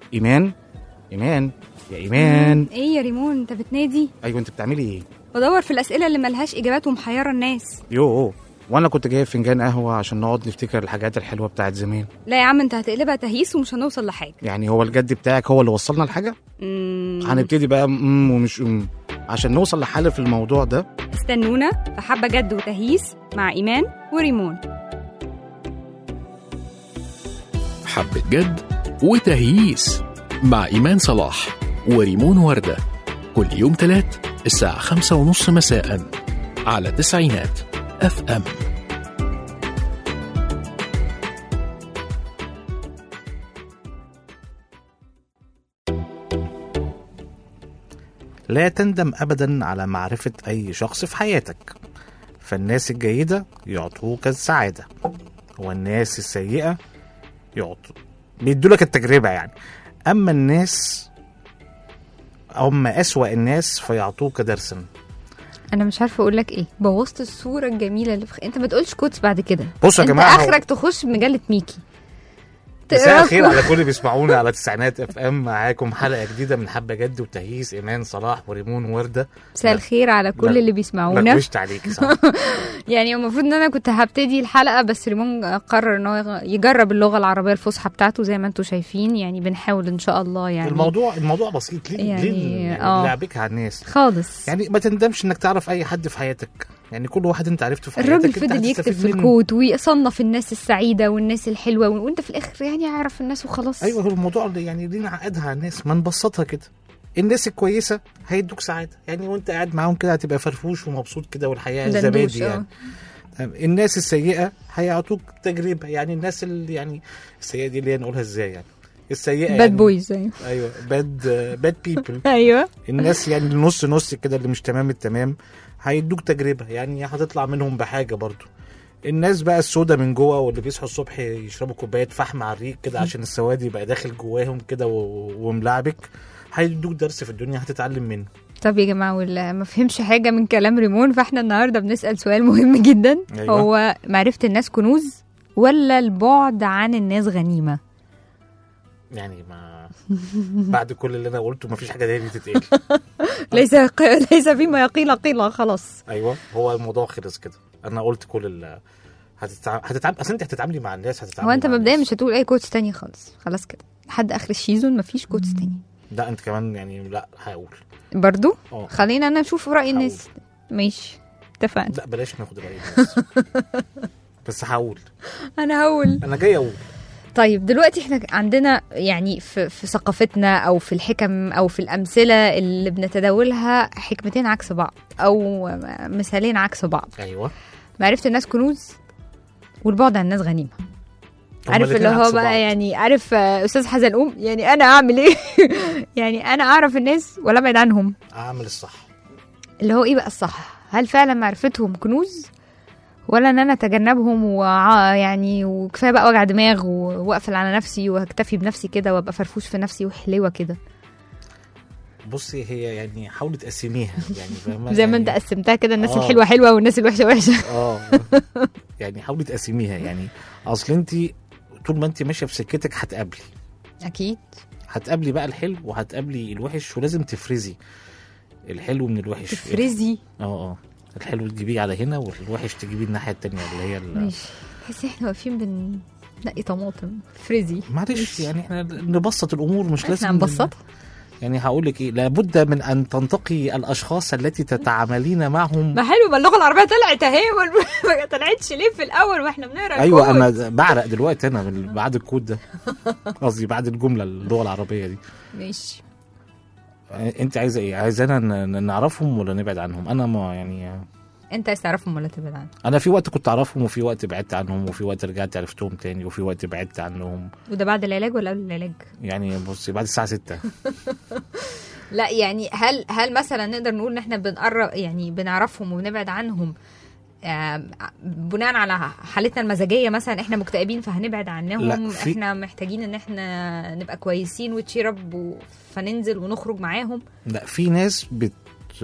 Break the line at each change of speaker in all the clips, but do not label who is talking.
ايمان ايمان يا ايمان
ايه يا ريمون انت بتنادي
ايوه انت بتعملي ايه
بدور في الاسئله اللي ملهاش اجابات ومحيره الناس
يو وانا كنت جايب فنجان قهوه عشان نقعد نفتكر الحاجات الحلوه بتاعت زمان
لا يا عم انت هتقلبها تهييس ومش هنوصل لحاجه
يعني هو الجد بتاعك هو اللي وصلنا لحاجه
مم،
هنبتدي بقى ام ومش ام عشان نوصل لحل في الموضوع ده
استنونا في حبه جد وتهييس مع ايمان وريمون
حبة جد وتهييس مع إيمان صلاح وريمون وردة كل يوم تلات الساعة خمسة ونص مساء على تسعينات اف ام
لا تندم ابدا على معرفه اي شخص في حياتك فالناس الجيده يعطوك السعاده والناس السيئه يعطوا بيدولك التجربه يعني اما الناس هم اسوا الناس فيعطوك درسا
انا مش عارفه اقول لك ايه بوظت الصوره الجميله اللي في خ... انت ما تقولش كوتس بعد كده
بصوا يا
انت
جماعه هو-
اخرك تخش مجله ميكي
مساء
تقرا
الخير
كو-
على كل اللي بيسمعونا على تسعينات اف ام معاكم حلقه جديده من حبه جد وتهييس ايمان صلاح وريمون ورده
مساء الخير على كل
لا-
اللي بيسمعونا
نكشت عليكي صح
يعني المفروض ان انا كنت هبتدي الحلقه بس ريمون قرر ان هو يغ- يجرب اللغه العربيه الفصحى بتاعته زي ما انتم شايفين يعني بنحاول ان شاء الله يعني
الموضوع الموضوع بسيط ليه
يعني-
ليه
آه.
لعبك على الناس
خالص
يعني ما تندمش انك تعرف اي حد في حياتك يعني كل واحد انت عرفته في حياتك
الراجل
انت
فضل يكتب
هتستفيد
في
منه.
الكود ويصنف الناس السعيده والناس الحلوه وانت في الاخر يعني اعرف الناس وخلاص
ايوه هو الموضوع اللي يعني ليه نعقدها على الناس ما نبسطها كده الناس الكويسه هيدوك سعاده يعني وانت قاعد معاهم كده هتبقى فرفوش ومبسوط كده والحياه
دندوش،
زبادي
اه.
يعني الناس السيئه هيعطوك تجربه يعني الناس اللي يعني السيئه دي اللي هي نقولها ازاي يعني السيئه
باد
يعني
بويز ايوه
ايوه باد باد بيبل
ايوه
الناس يعني اللي نص نص كده اللي مش تمام التمام هيدوك تجربه يعني هتطلع منهم بحاجه برضو الناس بقى السودا من جوه واللي بيصحوا الصبح يشربوا كوبايه فحم على الريق كده عشان السواد يبقى داخل جواهم كده و- وملعبك هيدوك درس في الدنيا هتتعلم منه
طب يا جماعه واللي ما فهمش حاجه من كلام ريمون فاحنا النهارده بنسال سؤال مهم جدا
أيوة.
هو معرفه الناس كنوز ولا البعد عن الناس غنيمه
يعني ما بعد كل اللي انا قلته ما فيش حاجه تاني تتقال
ليس ق- ليس فيما يقيل قيل خلاص
ايوه هو الموضوع خلص كده انا قلت كل ال هتتعامل هتتعامل اصل انت هتتعاملي مع الناس هتتعاملي
هو انت
مع
مبدئيا
الناس.
مش هتقول اي كوتس تاني خالص خلاص كده لحد اخر السيزون مفيش كوتس تاني
لا انت كمان يعني لا هقول
برضو
اه
خلينا انا نشوف راي الناس ماشي اتفقنا
لا بلاش ناخد راي الناس بس هقول
انا هقول
انا جاي اقول
طيب دلوقتي احنا عندنا يعني في, في ثقافتنا او في الحكم او في الامثله اللي بنتداولها حكمتين عكس بعض او مثالين عكس بعض
ايوه
معرفه الناس كنوز والبعد عن الناس غنيمه
هما
عارف اللي
الاتنين
هو
عكس
بقى
بعض.
يعني عارف آه، استاذ حزلقوم يعني انا اعمل ايه يعني انا اعرف الناس ولا ابعد عنهم
اعمل الصح
اللي هو ايه بقى الصح هل فعلا معرفتهم كنوز ولا ان انا اتجنبهم وع- يعني وكفايه بقى وجع دماغ و- واقفل على نفسي واكتفي بنفسي كده وابقى فرفوش في نفسي وحلوه كده
بصي هي يعني حاولي تقسميها يعني فاهمه
زي ما
يعني
انت قسمتها كده الناس
آه.
الحلوه حلوه والناس الوحشه وحشه
اه يعني حاولي تقسميها يعني اصل انت طول ما انت ماشيه في سكتك هتقابلي
اكيد
هتقابلي بقى الحلو وهتقابلي الوحش ولازم تفرزي الحلو من الوحش
تفرزي
اه اه الحلو تجيبيه على هنا والوحش تجيبيه الناحيه التانية اللي هي ال-
ماشي تحس احنا واقفين بننقي طماطم فريزي
معلش يعني احنا نبسط الامور مش لازم
احنا هنبسطها
يعني هقول لك ايه لابد من ان تنتقي الاشخاص التي تتعاملين معهم
ما حلو ما اللغه العربيه طلعت اهي وال- ما طلعتش ليه في الاول واحنا بنقرا
ايوه
الكود؟
انا بعرق دلوقتي انا من- بعد الكود ده قصدي بعد الجمله اللغه العربيه دي
ماشي
انت عايزه ايه عايزانا ن- ن- نعرفهم ولا نبعد عنهم انا ما يعني
انت عايز تعرفهم ولا تبعد عنهم
انا في وقت كنت اعرفهم وفي وقت بعدت عنهم وفي وقت رجعت عرفتهم تاني وفي وقت بعدت عنهم
وده بعد العلاج ولا قبل العلاج
يعني بصي بعد الساعه 6
لا يعني هل هل مثلا نقدر نقول ان احنا بنقرب يعني بنعرفهم وبنبعد عنهم آم، بناء على حالتنا المزاجيه مثلا احنا مكتئبين فهنبعد عنهم
لا، في-
احنا محتاجين ان احنا نبقى كويسين وتشيرب و... فننزل ونخرج معاهم
لا في ناس بت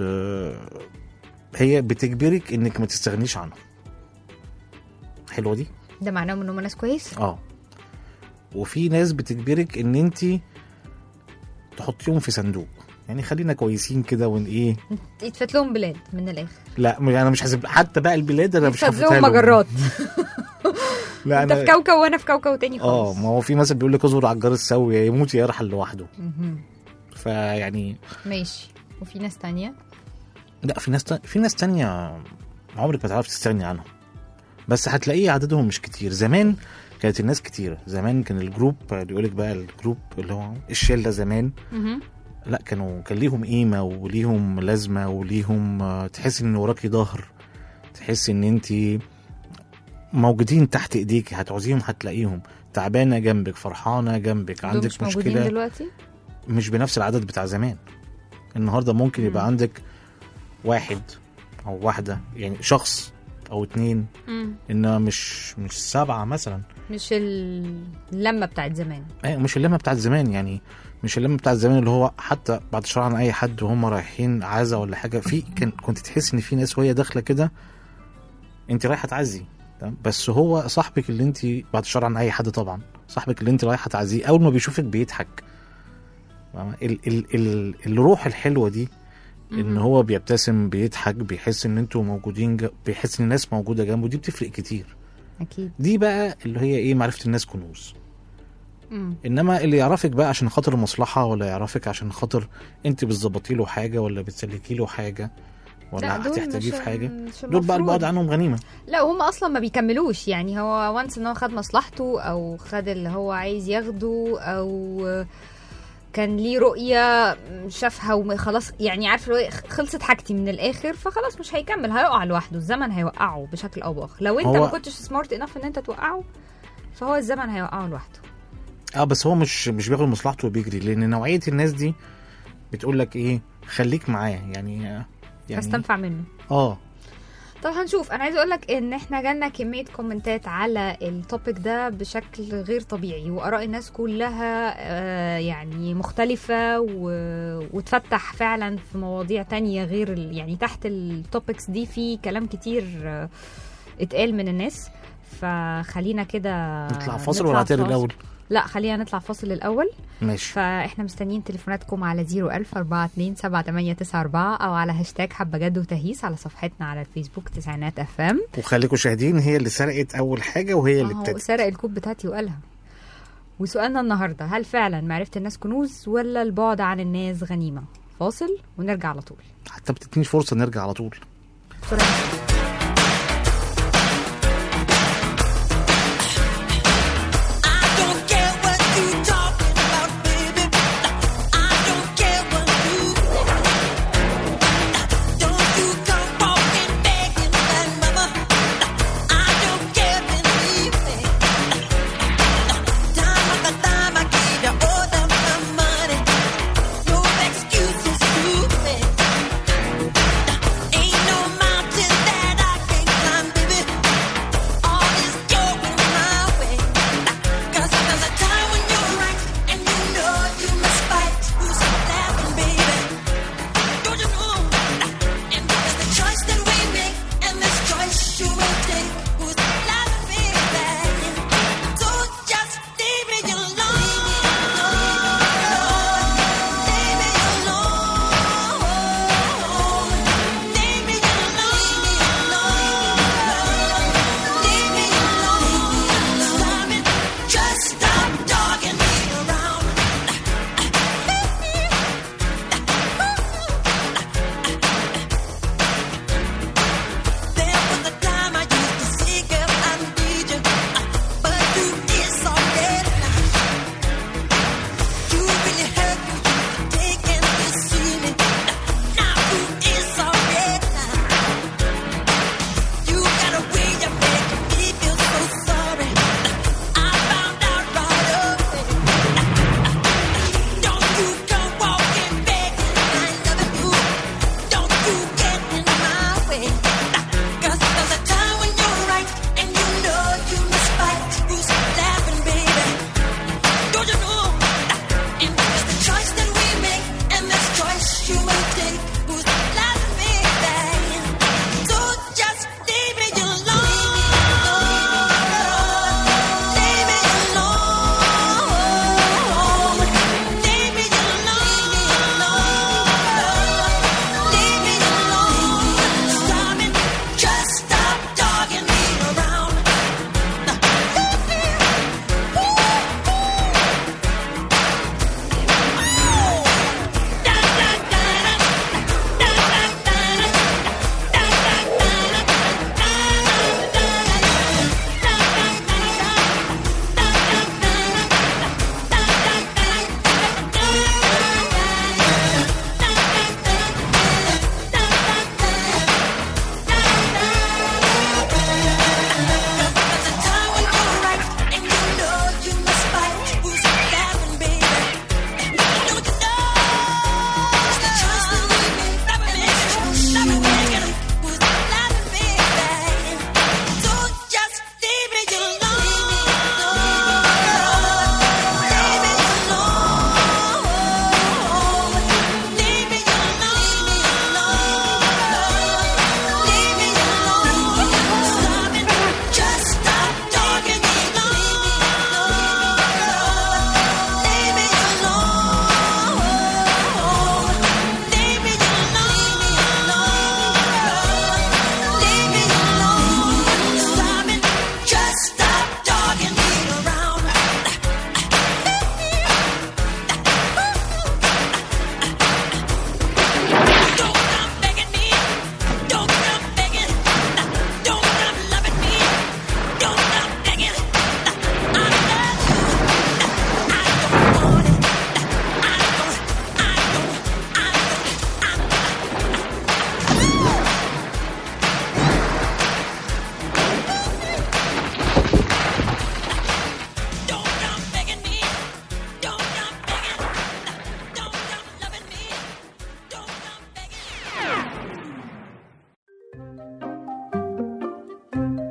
هي بتجبرك انك ما تستغنيش عنهم حلوه دي
ده معناه ان هم ناس كويس
اه وفي ناس بتجبرك ان انت تحطيهم في صندوق يعني خلينا كويسين كده ون ايه
يتفت لهم بلاد من الاخر
لا م- انا مش حاسب حتى بقى البلاد انا مش
يتفت
هفتها
لهم
لهم.
مجرات
لا
انت في
انا
كوكب وانا في كوكب تاني
اه
خالص
ما هو في مثل بيقول لك اصبر على الجار السوي يا يموت يا يرحل لوحده
مهم.
فيعني
ماشي وفي ناس تانية
لا في ناس تا... في ناس تانية عمرك ما تعرف تستغني عنهم بس هتلاقيه عددهم مش كتير زمان كانت الناس كتيرة زمان كان الجروب اللي يقولك بقى الجروب اللي هو الشلة زمان
مهم.
لا كانوا كان ليهم قيمة وليهم لازمة وليهم آه، تحس ان وراكي ظهر تحس ان انت موجودين تحت ايديك هتعوزيهم هتلاقيهم تعبانة جنبك فرحانة جنبك
دول
عندك
مش موجودين
مشكلة
دلوقتي
مش بنفس العدد بتاع زمان النهارده ممكن يبقى
مم.
عندك واحد او واحده يعني شخص او اتنين
مم.
انما مش مش سبعه مثلا
مش اللمة بتاعت زمان
ايه مش اللمه بتاعت زمان يعني مش اللمه بتاعت زمان اللي هو حتى بعد الشر عن اي حد وهم رايحين عزا ولا حاجه في كان كنت تحس ان في ناس وهي داخله كده انت رايحه تعزي تمام؟ بس هو صاحبك اللي انت بعد الشر عن اي حد طبعا صاحبك اللي انت رايحه تعزيه اول ما بيشوفك بيضحك فاهمة؟ ال ال ال الروح الحلوه دي ان
مهم.
هو بيبتسم بيضحك بيحس ان انتوا موجودين ج... بيحس ان الناس موجوده جنبه دي بتفرق كتير
اكيد
دي بقى اللي هي ايه معرفه الناس كنوز
مم.
انما اللي يعرفك بقى عشان خاطر المصلحه ولا يعرفك عشان خاطر انت بتظبطي له حاجه ولا بتسلكي له حاجه
لا،
ولا
دول
هتحتاجيه
مش-
في حاجه
مش
دول بقى
المفروض.
البعد عنهم غنيمه
لا وهم اصلا ما بيكملوش يعني هو وانس ان هو خد مصلحته او خد اللي هو عايز ياخده او كان ليه رؤية شافها وخلاص يعني عارف اللي هو خلصت حاجتي من الاخر فخلاص مش هيكمل هيقع لوحده الزمن هيوقعه بشكل او باخر لو انت
هو-
ما كنتش سمارت انف ان انت توقعه فهو الزمن هيوقعه لوحده
اه بس هو مش مش بياخد مصلحته وبيجري لان نوعيه الناس دي بتقول لك ايه خليك معايا يعني يعني
فاستنفع منه
اه
طب هنشوف انا عايزه اقول لك ان احنا جالنا كميه كومنتات على التوبيك ده بشكل غير طبيعي واراء الناس كلها آه، يعني مختلفه و... وتفتح فعلا في مواضيع تانية غير ال... يعني تحت التوبكس دي في كلام كتير آه، اتقال من الناس فخلينا كده
نطلع فاصل
نطلع
ولا هتقري
فاصل.
الاول
لا خلينا نطلع فاصل الاول
ماشي
فاحنا مستنيين تليفوناتكم على 01000 42 7894 او على هاشتاج حبه جد وتهيس على صفحتنا على الفيسبوك تسعينات اف ام
وخليكم شاهدين هي اللي سرقت اول حاجه وهي اللي
هو
ابتدت
سرق الكوب بتاعتي وقالها وسؤالنا النهارده هل فعلا معرفه الناس كنوز ولا البعد عن الناس غنيمه فاصل ونرجع على طول
حتى بتدينيش فرصه نرجع على طول
بسرعة.
I don't care what you talking about, baby. I don't care what you Don't you come walking begging that mama. I don't care, believe me. Time after time I give you all of my money. No excuses, stupid. Ain't no mountain that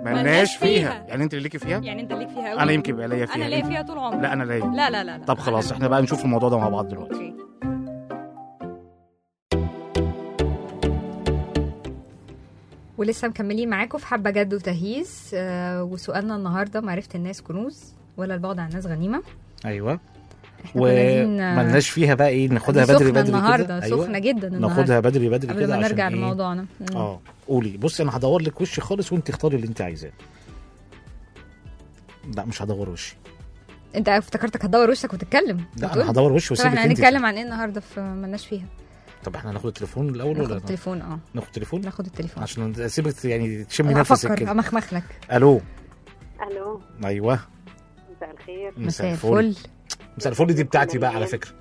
ملناش فيها يعني انت اللي ليكي فيها
يعني انت ليك فيها قوي
انا يمكن يبقى ليا فيها
انا ليا فيها طول عمري
لا انا ليا
لا لا لا, لا.
طب خلاص احنا بقى نشوف الموضوع ده مع بعض دلوقتي
اوكي ولسه مكملين معاكم في حبه جد وتهييس آه وسؤالنا النهارده معرفه الناس كنوز ولا البعد عن الناس غنيمه
ايوه
احنا كنا عايزين، آه،
وملناش فيها بقى ايه ناخدها
دي
بدري
سخنة
بدري
النهارده
كده
سخنه جدا النهارده
ناخدها بدري بدري
قبل
كده
ما
عشان
نرجع
إيه؟
لموضوعنا مم.
اه قولي بصي انا هدور لك وشي خالص وانت اختاري اللي انت عايزاه لا مش هدور وشي
انت افتكرتك هتدور وشك وتتكلم
لا
بتقول؟
انا هدور وشي
طب
واسيبك
احنا
انت
هنتكلم عن ايه النهارده في ملناش فيها
طب احنا هناخد التليفون الاول
ناخد
ولا
التليفون اه
ناخد التليفون
ناخد التليفون
عشان اسيبك يعني تشمي نفسك
افكر
كده
امخمخ لك
الو
الو
ايوه
مساء الخير
مساء الفل
مساء الفل دي بتاعتي بقى على فكره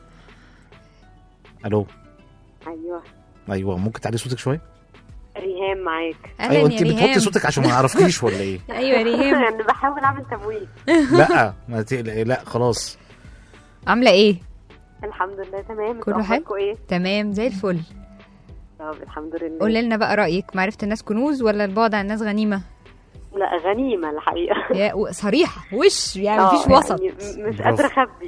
الو
ايوه
ايوه ممكن تعلي صوتك شويه
ريهام معاك
اهلا
ايوه
يا
انت بتحطي
ريهام
صوتك عشان ما يعرفكيش ولا ايه
ايوه يا ريهام
انا بحاول اعمل تمويل
لا ما تقلقي لا خلاص
عامله ايه
الحمد لله تمام
كله
انتوا
حلو؟
أخباركوا ايه
تمام زي الفل
طب الحمد لله
قول لنا بقى رايك معرفه الناس كنوز ولا البعد عن الناس غنيمه
لا غنيمه الحقيقه
يا و- صريحه وش يعني
آه،
مفيش وسط
يعني م- مش
برافو.
قادره اخبي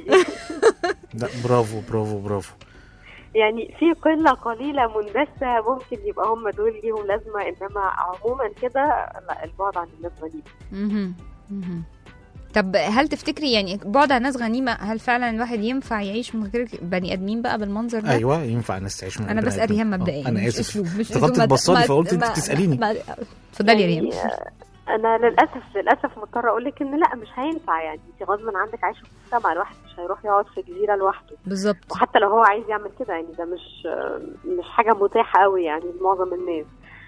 لا برافو برافو برافو
يعني في قله قليله مندسه ممكن يبقى هم دول ليهم لازمه انما عموما كده لا البعد عن الناس غنيمه
مهم. مهم. طب هل تفتكري يعني بعد عن الناس غنيمه هل فعلا الواحد ينفع يعيش من غير بني ادمين بقى بالمنظر ده
ايوه ينفع الناس تعيش من
انا
غير
بسال
بني
ريهام
آدم.
مبدئيا
آه، انا
مش
اسف
أسلوب، مش
افتكرت
أسلوب. ما-
تبصلي
ما-
فقلت انت
ما-
بتساليني
ما- اتفضلي يا ريهام
يعني آه، انا للاسف للاسف مضطره اقول لك ان لا مش هينفع يعني انت غصب عنك عايشه في مجتمع الواحد مش هيروح يقعد في جزيره لوحده
بالظبط
وحتى لو هو عايز يعمل كده يعني ده مش مش حاجه متاحه قوي يعني لمعظم الناس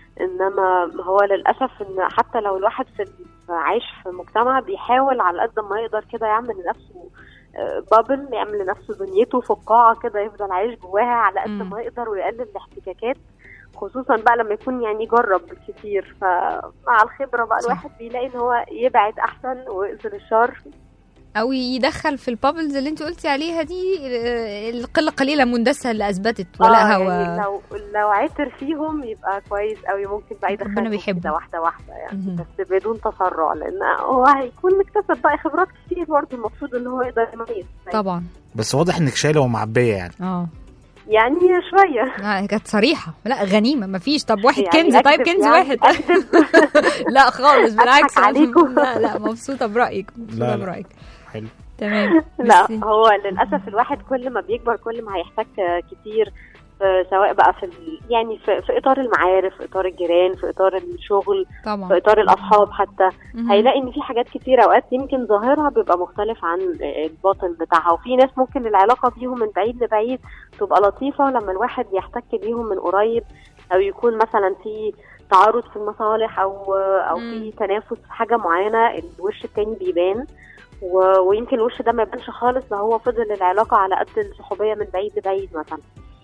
انما هو للاسف ان حتى لو الواحد في عايش في مجتمع بيحاول على قد ما يقدر كده يعمل لنفسه بابل يعمل لنفسه دنيته فقاعه كده يفضل عايش جواها على قد
مم.
ما يقدر ويقلل الاحتكاكات خصوصا بقى لما يكون يعني جرب كتير فمع الخبره بقى
صح.
الواحد بيلاقي ان هو يبعد احسن ويقدر الشر
او يدخل في البابلز اللي انت قلتي عليها دي آه، القله قليله مندسه اللي اثبتت ولا
آه،
هو
يعني لو لو عثر فيهم يبقى كويس قوي ممكن بقى
ربنا
يدخلهم
بيحبه.
كده واحده واحده يعني
مهم.
بس بدون تسرع لان هو هيكون مكتسب بقى خبرات كتير برضه المفروض ان هو يقدر يميز
طبعا
بس واضح انك شايله ومعبيه يعني
اه
يعني شويه
آه، كانت صريحه لا غنيمه مفيش طب واحد
يعني
كنز طيب
أكذب
كنز
يعني
واحد
أكذب.
لا خالص بالعكس
أضحك عليكم.
لا لا مبسوطه برايك
لا،
مبسوطه
لا.
برايك
حلو
تمام
لا
ميرسي.
هو للاسف الواحد كل ما بيكبر كل ما هيحتاج كتير في- سواء بقى في ال- يعني في, في اطار المعارف في اطار الجيران في اطار الشغل في
طبعا
اطار الاصحاب حتى
مهم.
هيلاقي ان في حاجات كتير اوقات يمكن ظاهرها بيبقى مختلف عن الباطن بتاعها وفي ناس ممكن العلاقه بيهم من بعيد لبعيد تبقى لطيفه لما الواحد يحتك بيهم من قريب او يكون مثلا في تعارض في المصالح او او في
مم.
تنافس في حاجه معينه الوش التاني بيبان و- ويمكن الوش ده ما يبانش خالص لو هو فضل العلاقه على قد الصحوبيه من بعيد لبعيد مثلا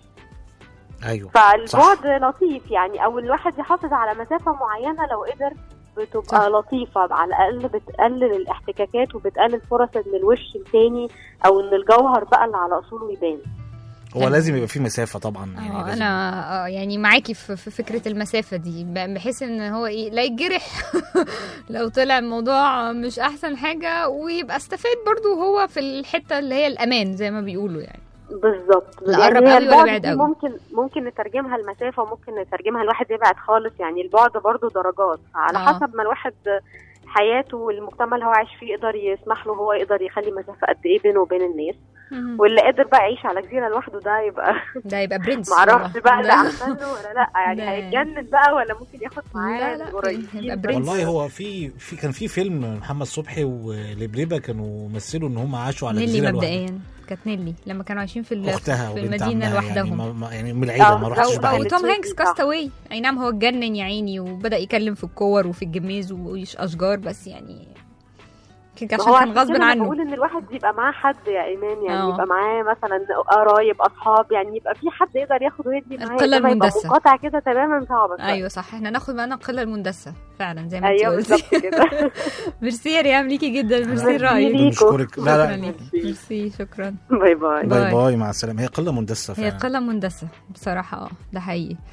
ايوه
فالبعد لطيف يعني او الواحد يحافظ على مسافه معينه لو قدر بتبقى
صح.
لطيفه على الاقل بتقلل الاحتكاكات وبتقلل فرص ان الوش التاني او ان الجوهر بقى اللي على اصوله يبان
هو
حلو.
لازم يبقى في مسافه طبعا يعني
اه
لازم.
انا آه، يعني معاكي في في فكره المسافه دي ب- بحيث ان هو ايه لا يتجرح لو طلع الموضوع مش احسن حاجه ويبقى استفاد برضو هو في الحته اللي هي الامان زي ما بيقولوا يعني
بالظبط
لا قرب
هي
قوي ولا
البعد
بعد
دي
قوي؟
ممكن ممكن نترجمها المسافه وممكن نترجمها الواحد يبعد خالص يعني البعد برضو درجات على
آه.
حسب ما الواحد حياته والمجتمع اللي هو عايش فيه يقدر يسمح له هو يقدر يخلي مسافه قد ايه بينه وبين الناس
مهم.
واللي قادر بقى يعيش على جزيره لوحده ده يبقى
ده يبقى برنس
معرفش
والله.
بقى
ده-
ده احسن له ولا لا يعني
ده-
هيتجنن بقى ولا ممكن ياخد معاه
لا، لا،
القريبين
يبقى
بس.
برنس.
والله هو في في كان في فيلم محمد صبحي ولبليبه كانوا مثلوا ان هم عاشوا على
نيلي
جزيره لوحدهم
مبدئيا كانت نيلي لما كانوا عايشين في ال-
اختها
في
وبنت
المدينه
عمها يعني,
لوحدهم
ما ما- يعني من العيله
آه،
ما
أو-
رحتش
او او
بحاجه
توم
بحاجة.
هانكس كاستاوي اي نعم هو اتجنن يا عيني وبدا يكلم في الكور وفي الجميز ويش اشجار بس يعني يمكن
ما
عشان
هو
كان
عشان
غصب
كده أنا
عنه
بقول ان الواحد يبقى معاه حد يا ايمان يعني
آه.
يبقى معاه مثلا قرايب اصحاب يعني يبقى في حد يقدر ياخد ويدي معاه
القلة
إنما يبقى
المندسة.
منقطع كده تماما صعب
ايوه صح احنا ناخد معانا القله المندسه فعلا زي ما انت
ايوه
قلتي
بالظبط كده
ميرسي يا ريهام ليكي جدا ميرسي
ميرسي
رايك
ليكوا.
بنشكرك لا
شكرا
لا
ليكي ميرسي شكرا
باي باي
باي.
باي باي مع السلامه هي قله مندسه
هي
فعلا
قله مندسه بصراحه اه ده حقيقي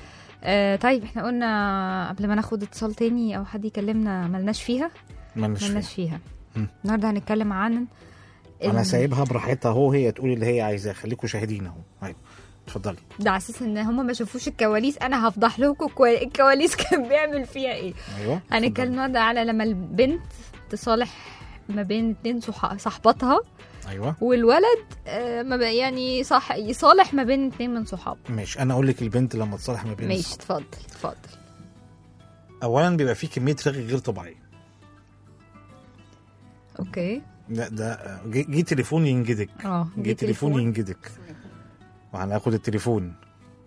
آه طيب احنا قلنا قبل ما ناخد اتصال تاني او حد يكلمنا ملناش فيها
مالناش
ملناش
فيه.
فيها
مم.
النهارده هنتكلم عن
انا
ال-
سايبها براحتها اهو هي تقول اللي هي عايزاه خليكم شاهدين اهو ايوه اتفضلي
ده على اساس ان هم ما شافوش الكواليس انا هفضح لكم كوا- الكواليس كان بيعمل فيها ايه
ايوه
هنتكلم
اتفضلي.
النهارده على لما البنت تصالح ما بين اتنين صح- صحباتها
ايوه
والولد آه ما بقى- يعني صح يصالح ما بين اتنين من صحابه
ماشي انا اقول لك البنت لما تصالح ما بين
ماشي
الصحاب.
اتفضل اتفضل
اولا بيبقى في كميه رغي غير طبيعيه
اوكي
لا ده جه جه تليفون ينجدك
اه
جه تليفون ينجدك وهناخد التليفون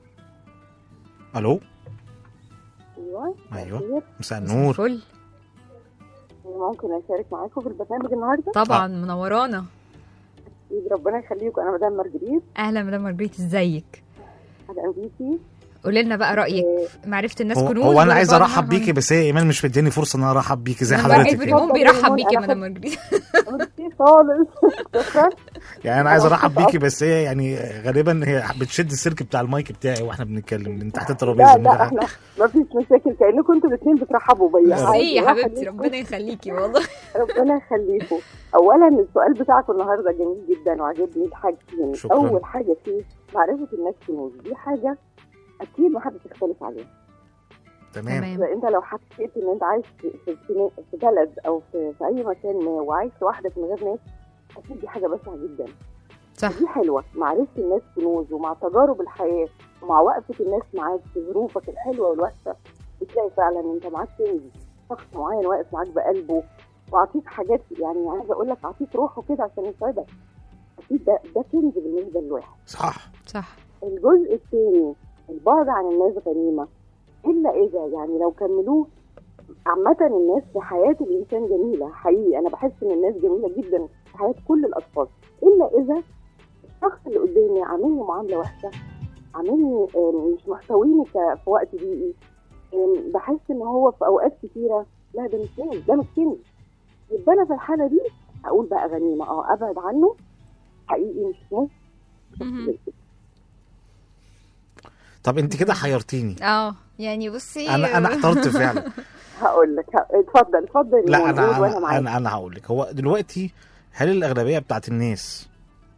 الو
ايوه
ايوه
خير.
مساء النور
فل
ممكن اشارك معاكم في البرنامج النهارده
طبعا منورانا
اكيد ربنا يخليكم انا مدام مارجريت
اهلا مدام مارجريت ازيك
اهلا بيكي
قولي لنا بقى رايك في معرفه الناس
هو,
كنوز
هو انا عايز
ولا
ارحب
بعضها؟
بيكي بس هي ايمان مش مدياني فرصه ان انا ارحب بيكي زي
أنا
حضرتك
بحب
يعني.
ريمون بيرحب
ريمون،
بيكي يا
أنا
مدام
خد-
مارجريت
ميرسي خالص شكرا
يعني انا عايز ارحب بيكي بس هي يعني غالبا هي بتشد السلك بتاع المايك بتاعي واحنا بنتكلم من تحت الترابيزه
لا لا احنا ما فيش مشاكل كانكم انتوا الاثنين بترحبوا بيا
ميرسي
عادي،
ايه يا
واحد
حبيبتي
منكم.
ربنا يخليكي والله
ربنا يخليكم اولا السؤال بتاعكم النهارده جميل جدا وعجبني الحاجتين
شكراً.
اول حاجه فيه معرفه الناس كنوز دي حاجه اكيد ما حدش يختلف عليها
تمام
تمام
انت لو حسيت ان انت عايش في, في, في, في بلد او في, في اي مكان ما وعايش لوحدك من غير ناس اكيد دي حاجه بسيطه جدا
صح
دي حلوه معرفه الناس كنوز ومع تجارب الحياه ومع وقفه الناس معاك في ظروفك الحلوه والوحشه بتلاقي فعلا ان انت معاك كنز شخص معين واقف معاك بقلبه واعطيك حاجات يعني عايزه اقول لك اعطيك روحه كده عشان يسعدك اكيد ده ده كنز بالنسبه للواحد
صح
صح
الجزء الثاني البعد عن الناس غنيمة إلا إذا يعني لو كملوه عامة الناس في حياة الإنسان جميلة حقيقي أنا بحس إن الناس جميلة جدا في حياة كل الأشخاص إلا إذا الشخص اللي قدامي عاملني معاملة وحشة عاملني آم، مش محتويني ك- في وقت ضيقي آم، بحس إن هو في أوقات كتيرة لا ده مش كنز ده مش كنز يبقى أنا في الحالة دي أقول بقى غنيمة أه أبعد عنه حقيقي مش ممكن
مهم.
طب انت كده حيرتيني
اه يعني بصي
انا انا احترت فعلا
هقول لك ه- اتفضل اتفضل
لا
قول
انا
وانا
انا
معاك
انا, أنا هقول لك هو دلوقتي هل الاغلبيه بتاعت الناس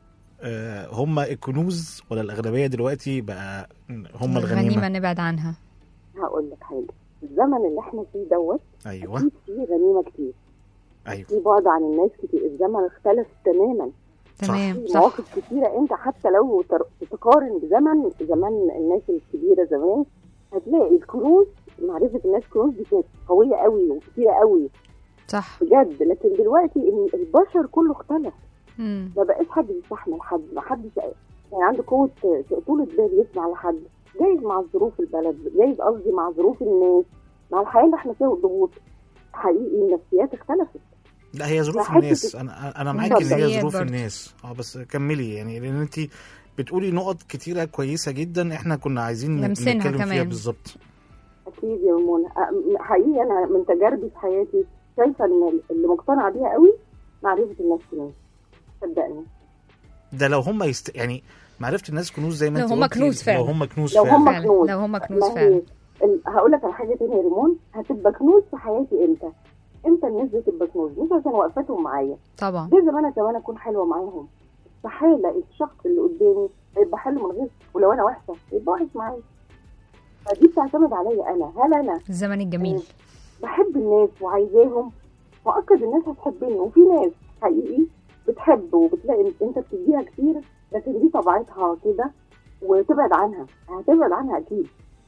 آه، هم الكنوز ولا الاغلبيه دلوقتي بقى هم الغنيمه
الغنيمه نبعد عنها
هقول لك حاجه الزمن اللي احنا فيه دوت
ايوه
اكيد فيه غنيمه كتير
ايوه
في بعد عن الناس كتير الزمن اختلف تماما
تمام
في
صح
مواقف كتيره انت حتى لو تر- تقارن بزمن زمان الناس الكبيره زمان هتلاقي الكنوز معرفه الناس كنوز دي كانت قويه قوي وكتيره قوي
صح
بجد لكن دلوقتي ال- البشر كله اختلف
مم.
ما بقاش حد بيستحمل حد ما حدش يعني عنده قوة طولة بال يسمع لحد جايز مع ظروف البلد جايز قصدي مع ظروف الناس مع الحياة اللي احنا فيها والضغوط حقيقي النفسيات اختلفت
لا هي ظروف
فحتة
الناس انا انا معاكي ان هي
نفسيات
ظروف
برضه.
الناس اه بس كملي يعني لان انت بتقولي نقط كتيره كويسه جدا احنا كنا عايزين
لمسنها
نتكلم فيها
كمان.
بالظبط
أكيد يا منى أ- حقيقي أنا من تجاربي في حياتي شايفة إن اللي مقتنعة بيها قوي معرفة الناس كمان صدقني
ده لو هم يست... يعني معرفه الناس كنوز زي ما
لو
انت
هم
قلتي،
كنوز فعلا.
لو هم كنوز
لو
فعلا
هم
فعلا
كنوز.
لو هم كنوز
ما هي
فعلا
ال- هقول لك على حاجة تانية يا ريمون هتبقى كنوز في حياتي امتى؟ امتى الناس دي تبقى كنوز؟ مش عشان وقفتهم معايا
طبعا
لازم انا كمان اكون حلوه معاهم استحاله الشخص اللي قدامي هيبقى حلو من غير ولو انا وحشه يبقى وحش معايا فدي بتعتمد عليا انا هل انا
الزمن الجميل
بحب الناس وعايزاهم مؤكد الناس هتحبني وفي ناس حقيقي بتحب وبتلاقي إن انت بتديها كتير لكن دي طبيعتها كده وتبعد عنها هتبعد عنها اكيد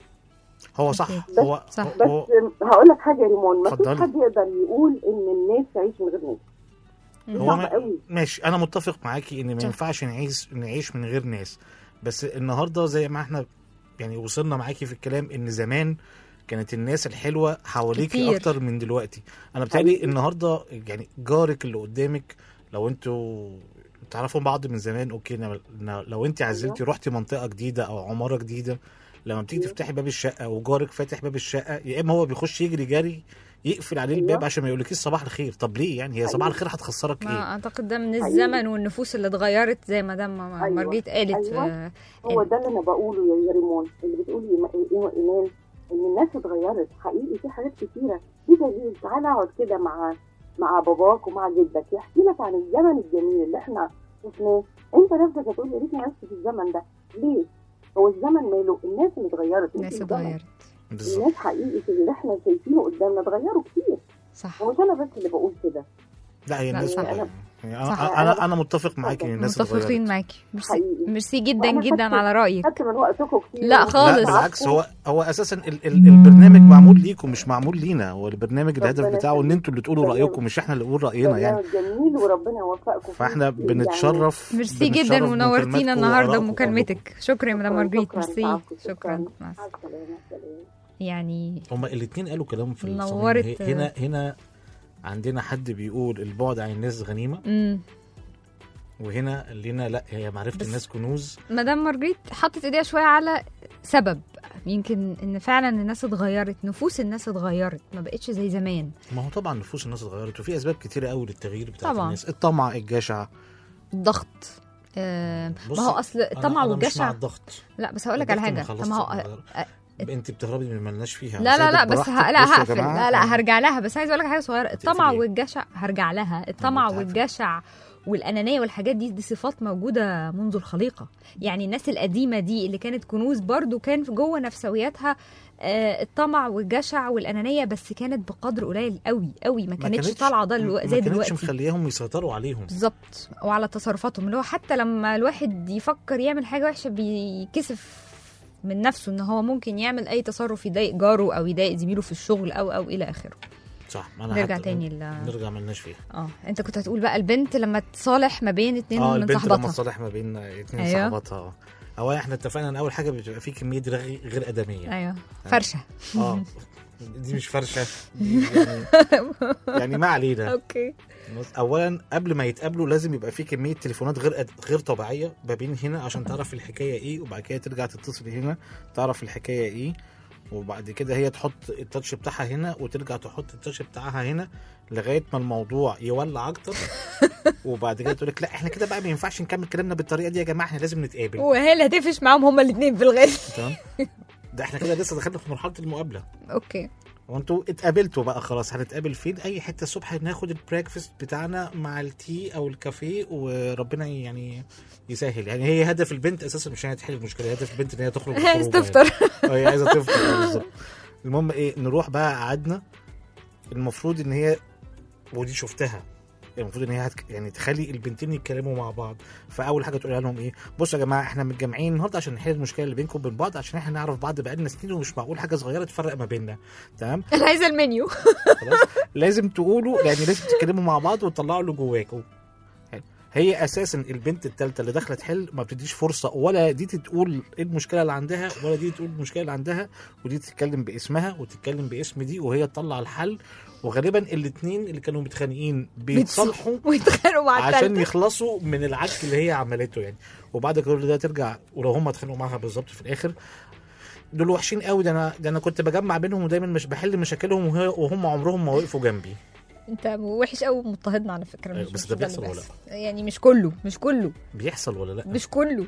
هو صح
أكيد.
هو
صح.
بس
هو
هقول لك حاجه يا ريمون ما فيش
اتفضلي.
حد يقدر يقول ان الناس تعيش من غير ناس
هو
صعب
ما-
قوي
ماشي انا متفق معاكي ان ما
صح.
ينفعش نعيش نعيش من غير ناس بس النهارده زي ما احنا يعني وصلنا معاكي في الكلام ان زمان كانت الناس الحلوه حواليكي
كتير.
اكتر من دلوقتي انا بتهيألي
حقيقي.
النهارده يعني جارك اللي قدامك لو انتوا تعرفوا بعض من زمان اوكي إنما- إنما لو انت عزلتي رحتي منطقه جديده او عماره جديده لما بتيجي
أيوة.
تفتحي باب الشقه وجارك فاتح باب الشقه يا اما هو بيخش يجري جري يقفل عليه
أيوة.
الباب عشان ما يقولكيش صباح الخير طب ليه يعني هي صباح
حقيقي.
الخير هتخسرك ايه
ما اعتقد ده من
حقيقي.
الزمن والنفوس اللي اتغيرت زي ما دام
أيوة.
مارجريت قالت
أيوة.
آه،
هو ده اللي انا بقوله يا يا ريمون اللي بتقولي إيما- إيما- ايمان ان الناس اتغيرت حقيقي في حاجات كتيره في دليل تعالى اقعد كده مع مع باباك ومع جدك يحكي لك عن الزمن الجميل اللي احنا شفناه انت نفسك هتقول يا ريتني عشت في الزمن ده ليه؟ هو الزمن ماله الناس اللي اتغيرت مش
الناس
الزمن.
اتغيرت
بالظبط
الناس حقيقي في اللي احنا شايفينه قدامنا اتغيروا كتير
صح
ومش انا بس اللي بقول كده
لا هي
لا،
الناس
صح.
والله. يعني
صح.
انا انا انا متفق معاكي ان الناس
متفقين
اتغيرت.
معاكي ميرسي
حقيقي
ميرسي جدا
وأنا
جدا
خدت-
على رايك
خدت من وقتكم كتير
لا خالص.
لا بالعكس هو هو اساسا ال ال البرنامج معمول ليكم مش معمول لينا هو البرنامج الهدف
ربنا
بتاعه ان
يخليك.
انتوا اللي تقولوا
برنامج.
رايكم مش احنا اللي نقول راينا يعني
برنامج جميل وربنا يوفقكم فيه.
فاحنا
يعني
بنتشرف
ميرسي
بنتشرف
جدا ونورتينا
بمكالماتكم
النهارده
وآرائكم
بمكالمتك شكرا يا مدام
شكراً،
مارجريت
شكراً،
ميرسي
العفو،
شكرا
شكراً.
مع
مع
السلامة.
السلامه سلام.
يعني
هما الاثنين قالوا كلام في الصميم.
نورت.
هي- هنا هنا عندنا حد بيقول البعد عن الناس غنيمه
امم
وهنا قال لنا لا هي معرفه
بس-
الناس كنوز
مدام مارجريت حطت ايديها شويه على سبب يمكن ان فعلا الناس اتغيرت نفوس الناس اتغيرت ما بقتش زي زمان
ما هو طبعا نفوس الناس اتغيرت وفي اسباب كتيره قوي للتغيير بتاع
طبعاً.
الناس الطمع الجشع
الضغط آه ما
بصي،
هو اصل
أنا-
الطمع
أنا مش
والجشع
مع الضغط
لا بس هقول لك على
الضغط
حاجه
ما
طب ما هو
خلصتش
آه،
انت بتهربي من ملناش فيها
لا لا لا
سايبك
بس ه...
براحتك.
لا
بصوا يا
هقفل
جماعة،
لا لا
آه.
هرجع لها بس عايز اقول لك حاجه صغيره الطمع
إيه؟
والجشع هرجع لها الطمع
أنت عارفة.
والجشع والانانيه والحاجات دي دي صفات موجوده منذ الخليقه يعني الناس القديمه دي اللي كانت كنوز برضو كان في جوه نفسوياتها آه الطمع والجشع والانانيه بس كانت بقدر قليل قوي قوي ما كانتش طالعه ده الو- زي
ما كانتش
دلوقتي
مخليهم يسيطروا عليهم
بالظبط وعلى تصرفاتهم اللي هو حتى لما الواحد يفكر يعمل حاجه وحشه بيكسف من نفسه ان هو ممكن يعمل اي تصرف يضايق جاره او يضايق زميله في الشغل او او الى اخره
صح ما انا
نرجع
حتى-
تاني ل...
نرجع ملناش فيها
اه انت كنت هتقول بقى البنت لما تصالح ما بين اتنين
اه
من
البنت لما
صحباتها
تصالح ما بين اتنين
أيوة.
صحباتها اولا احنا اتفقنا ان اول حاجه بتبقى في كميه رغي غير ادميه
ايوه فرشه
اه دي مش فرشه دي يعني يعني ما علينا
اوكي
بص، اولا قبل ما يتقابلوا لازم يبقى في كميه تليفونات غير أد- غير طبيعيه ما بين هنا عشان تعرف الحكايه ايه وبعد كده ترجع تتصل هنا تعرف الحكايه ايه وبعد كده هي تحط التاتش بتاعها هنا وترجع تحط التاتش بتاعها هنا لغايه ما الموضوع يولع اكتر وبعد كده تقول لك لا احنا كده بقى ما ينفعش نكمل كلامنا بالطريقه دي يا جماعه احنا لازم نتقابل
وهي اللي هتقفش معاهم هما الاثنين في الغالب
تمام ده احنا كده لسه دخلنا في مرحله المقابله
اوكي
وانتوا اتقابلتوا بقى خلاص هنتقابل فين اي حته الصبح ناخد البريكفاست بتاعنا مع التي او الكافيه وربنا يعني يسهل يعني هي هدف البنت اساسا مش انها تحل المشكله هدف البنت ان هي تخرج
عايز
بالخروجة
تفطر
يعني. اه هي عايزه تفطر اه بالظبط المهم ايه نروح بقى قعدنا المفروض ان هي ودي شفتها المفروض ان هي هتك... يعني تخلي البنتين يتكلموا مع بعض فاول حاجه تقولها لهم ايه بصوا يا جماعه احنا متجمعين النهارده عشان نحل المشكله اللي بينكم وبين بعض عشان احنا نعرف بعض بقالنا سنين ومش معقول حاجه صغيره تفرق ما بيننا تمام
انا عايزه المنيو
خلاص لازم تقولوا يعني لازم تتكلموا مع بعض وتطلعوا اللي جواكم حلو. هي اساسا البنت الثالثه اللي داخله تحل ما بتديش فرصه ولا دي تقول ايه المشكله اللي عندها ولا دي تقول المشكله اللي عندها ودي تتكلم باسمها وتتكلم باسم دي وهي تطلع الحل وغالبا الاثنين اللي كانوا متخانقين بيتصالحوا
ويتخانقوا مع
عشان
التالتة
يخلصوا من العك اللي هي عملته يعني وبعد كل ده ترجع ولو هم اتخانقوا معاها بالظبط في الاخر دول وحشين قوي ده انا ده انا كنت بجمع بينهم ودايما مش بحل مشاكلهم وهي وهم عمرهم ما وقفوا جنبي
انت وحش قوي مضطهدنا على فكره
أيوة،
مش
بس
مش
ده
اللي
بيحصل ولا
بيحصل. يعني مش كله مش كله
بيحصل ولا لا
مش كله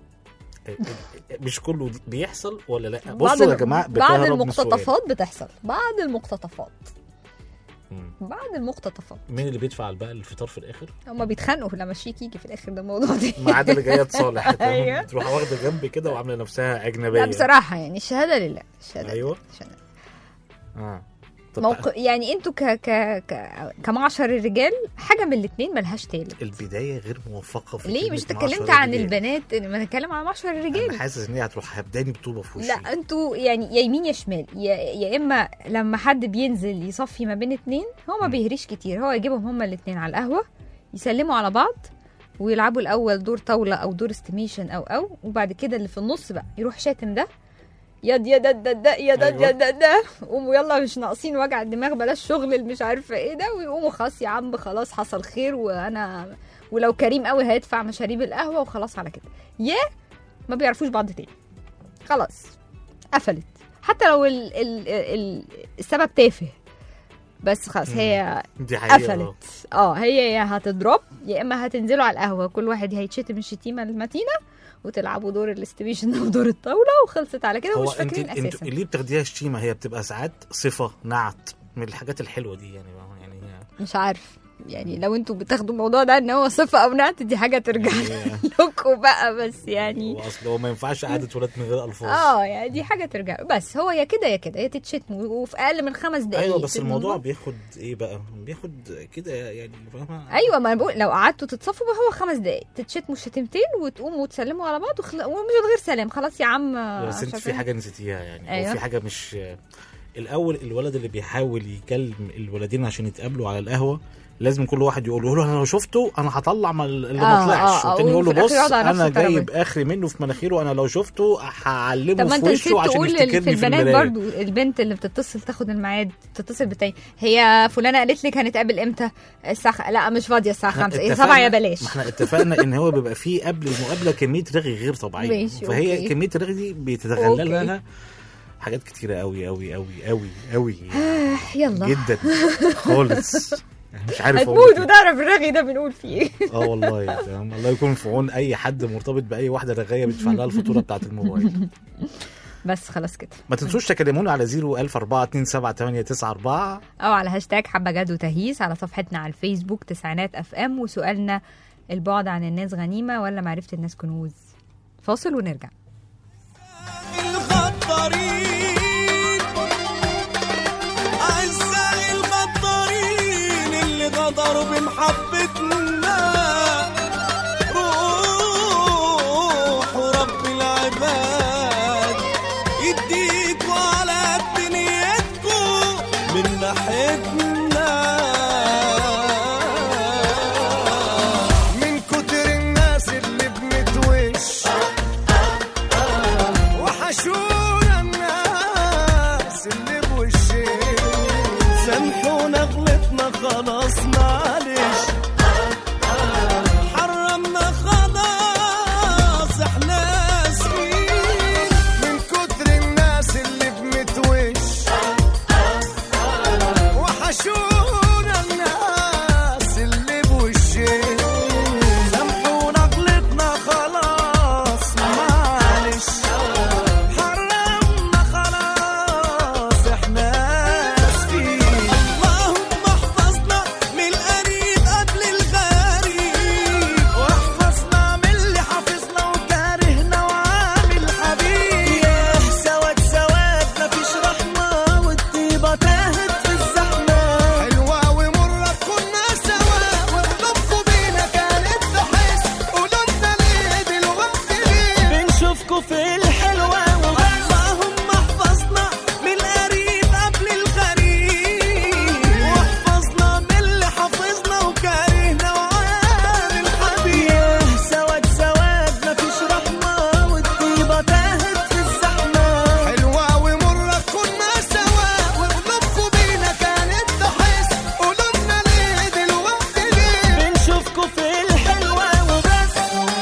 مش كله دي- بيحصل ولا لا
بعض
بصوا يا
ال-
جماعه
بعض
بتهرب من السؤال.
المقتطفات بتحصل بعض المقتطفات
مم.
بعض المقتطفات
مين اللي بيدفع بقى الفطار في الاخر
هما بيتخانقوا لما الشيك يجي في الاخر ده موضوع تاني
ما عدا اللي جايه تصالح تمام؟
أيوة.
تروح واخده جنب كده وعامله نفسها اجنبيه
لا بصراحه يعني الشهاده لله الشهاده
ايوه
الشهادة.
اه طب
موقع يعني انتوا ك ك ك كمعشر الرجال حاجه من الاثنين ملهاش تالت
البدايه غير موفقه في
ليه مش
كلمة معشر
اتكلمت عن
الرجال.
البنات ما نتكلم عن معشر الرجال
انا حاسس ان هي هتروح هبداني بطوبه في وشي
لا انتوا يعني يا يمين يا شمال يا, يا اما لما حد بينزل يصفي ما بين اتنين هو ما
مم.
بيهريش كتير هو يجيبهم هما الاتنين على القهوه يسلموا على بعض ويلعبوا الاول دور طاوله او دور استيميشن او او وبعد كده اللي في النص بقى يروح شاتم ده يد يد ده ده يد
أيوة.
يد ده ده قوموا يلا مش ناقصين وجع الدماغ بلاش شغل اللي مش عارفه ايه ده ويقوموا خلاص يا عم خلاص حصل خير وانا ولو كريم قوي هيدفع مشاريب القهوه وخلاص على كده يا ما بيعرفوش بعض تاني خلاص قفلت حتى لو ال ال ال السبب تافه بس خلاص هي
دي حقيقه آه.
قفلت اه هي يا هتضرب يا اما هتنزلوا على القهوه كل واحد هيتشتم الشتيمه المتينه وتلعبوا دور الاستيميشن او دور الطاوله وخلصت على كده
هو
ومش
انت
فاكرين
انت
اساسا
ليه بتاخديها شتيمه هي بتبقى ساعات صفه نعت من الحاجات الحلوه دي يعني يعني
مش عارف يعني لو انتوا بتاخدوا الموضوع ده ان هو صفه او نعت دي حاجه ترجع
يعني
لكم بقى بس يعني
هو اصل هو ما ينفعش قعده ولاد من غير الفاظ
اه يعني دي حاجه ترجع بس هو يا كده يا كده يا تتشتموا وفي اقل من خمس دقايق
ايوه بس الموضوع
الموضوع
بياخد ايه بقى بياخد كده يعني فاهمه
ايوه ما انا بقول لو قعدتوا تتصفوا بقى هو خمس دقايق تتشتموا شتيمتين وتقوموا وتسلموا على بعض وخل... ومش من غير سلام خلاص يا عم
بس انت
مش
في
عارفة
حاجه نسيتيها يعني
أيوة.
أيوة. في حاجه مش الاول الولد اللي بيحاول يكلم الولدين عشان يتقابلوا على القهوه لازم كل واحد يقول له انا لو شفته انا هطلع ما اللي
آه،
ما طلعش
آه، آه،
والتاني يقول له
وفي الآخر
بص
يقعد على نفس
انا
الترابيزة.
جايب اخري منه في مناخيره انا لو شفته
طب
هعلمه
ما
في
انت نسيت
وشه عشان
تقول لل- في
يفتكرني في
البنات
المرايه
برضو البنت اللي بتتصل تاخد الميعاد تتصل بالتاني هي فلانه قالت لك هنتقابل امتى الساعه خ... لا مش فاضيه الساعه
احنا
5 ايه
اتفقنا-
7 يا بلاش
ما احنا اتفقنا ان هو بيبقى فيه قبل المقابله كميه رغي غير طبيعيه
ماشي،
فهي
أوكي.
كميه الرغي دي بيتغلل
أوكي.
لها حاجات كتيره قوي قوي قوي قوي قوي
يلا
جدا خالص يعني مش عارف أقول
هتموت
لك إيه.
وتعرف الرغي ده بنقول فيه ايه
اه والله فاهم الله يكون في عون اي حد مرتبط باي واحده رغايه بيدفع لها الفاتوره بتاعت الموبايل
بس خلاص كده
ما تنسوش تكلمونا على 01042788994
او على هاشتاج حبه جد وتهييس على صفحتنا على الفيسبوك تسعينات اف ام وسؤالنا البعد عن الناس غنيمه ولا معرفه الناس كنوز فاصل ونرجع
الغدارين أعزائي الغدارين اللي غدروا بمحبتنا روحوا رب العباد يديكوا على دنيتكوا من ناحيتنا من كتر الناس اللي بنتوش وحشونا الناس اللي بوشين سامحونا غلطنا خلاص معلش حرمنا خلاص احنا اسفين من كتر الناس اللي بنتوش وحشونا الناس اللي بوشين سامحونا غلطنا خلاص معلش حرمنا خلاص احنا اسفين اللهم احفظنا من القريب قبل الغريب واحفظنا من اللي حافظنا وكارهنا وعامل حبيب ياه سواد سواد مفيش رحمة والطيبة تاهت في الزحمة حلوة ومرة كنا سوا وقلوبكم بينا كانت تحس قلوبنا ليه دلوقتي ليه بنشوفكوا في الحلوة اللهم احفظنا من القريب قبل الغريب واحفظنا من اللي حافظنا وكارهنا وعامل حبيب ياه سواد سواد مفيش رحمة والطيبة تاهت في الزحمة حلوة ومرة كنا سوا وقلوبكم بينا كانت تحس قلوبنا ليه دلوقتي ليه بنشوفكوا في الحلوة وبس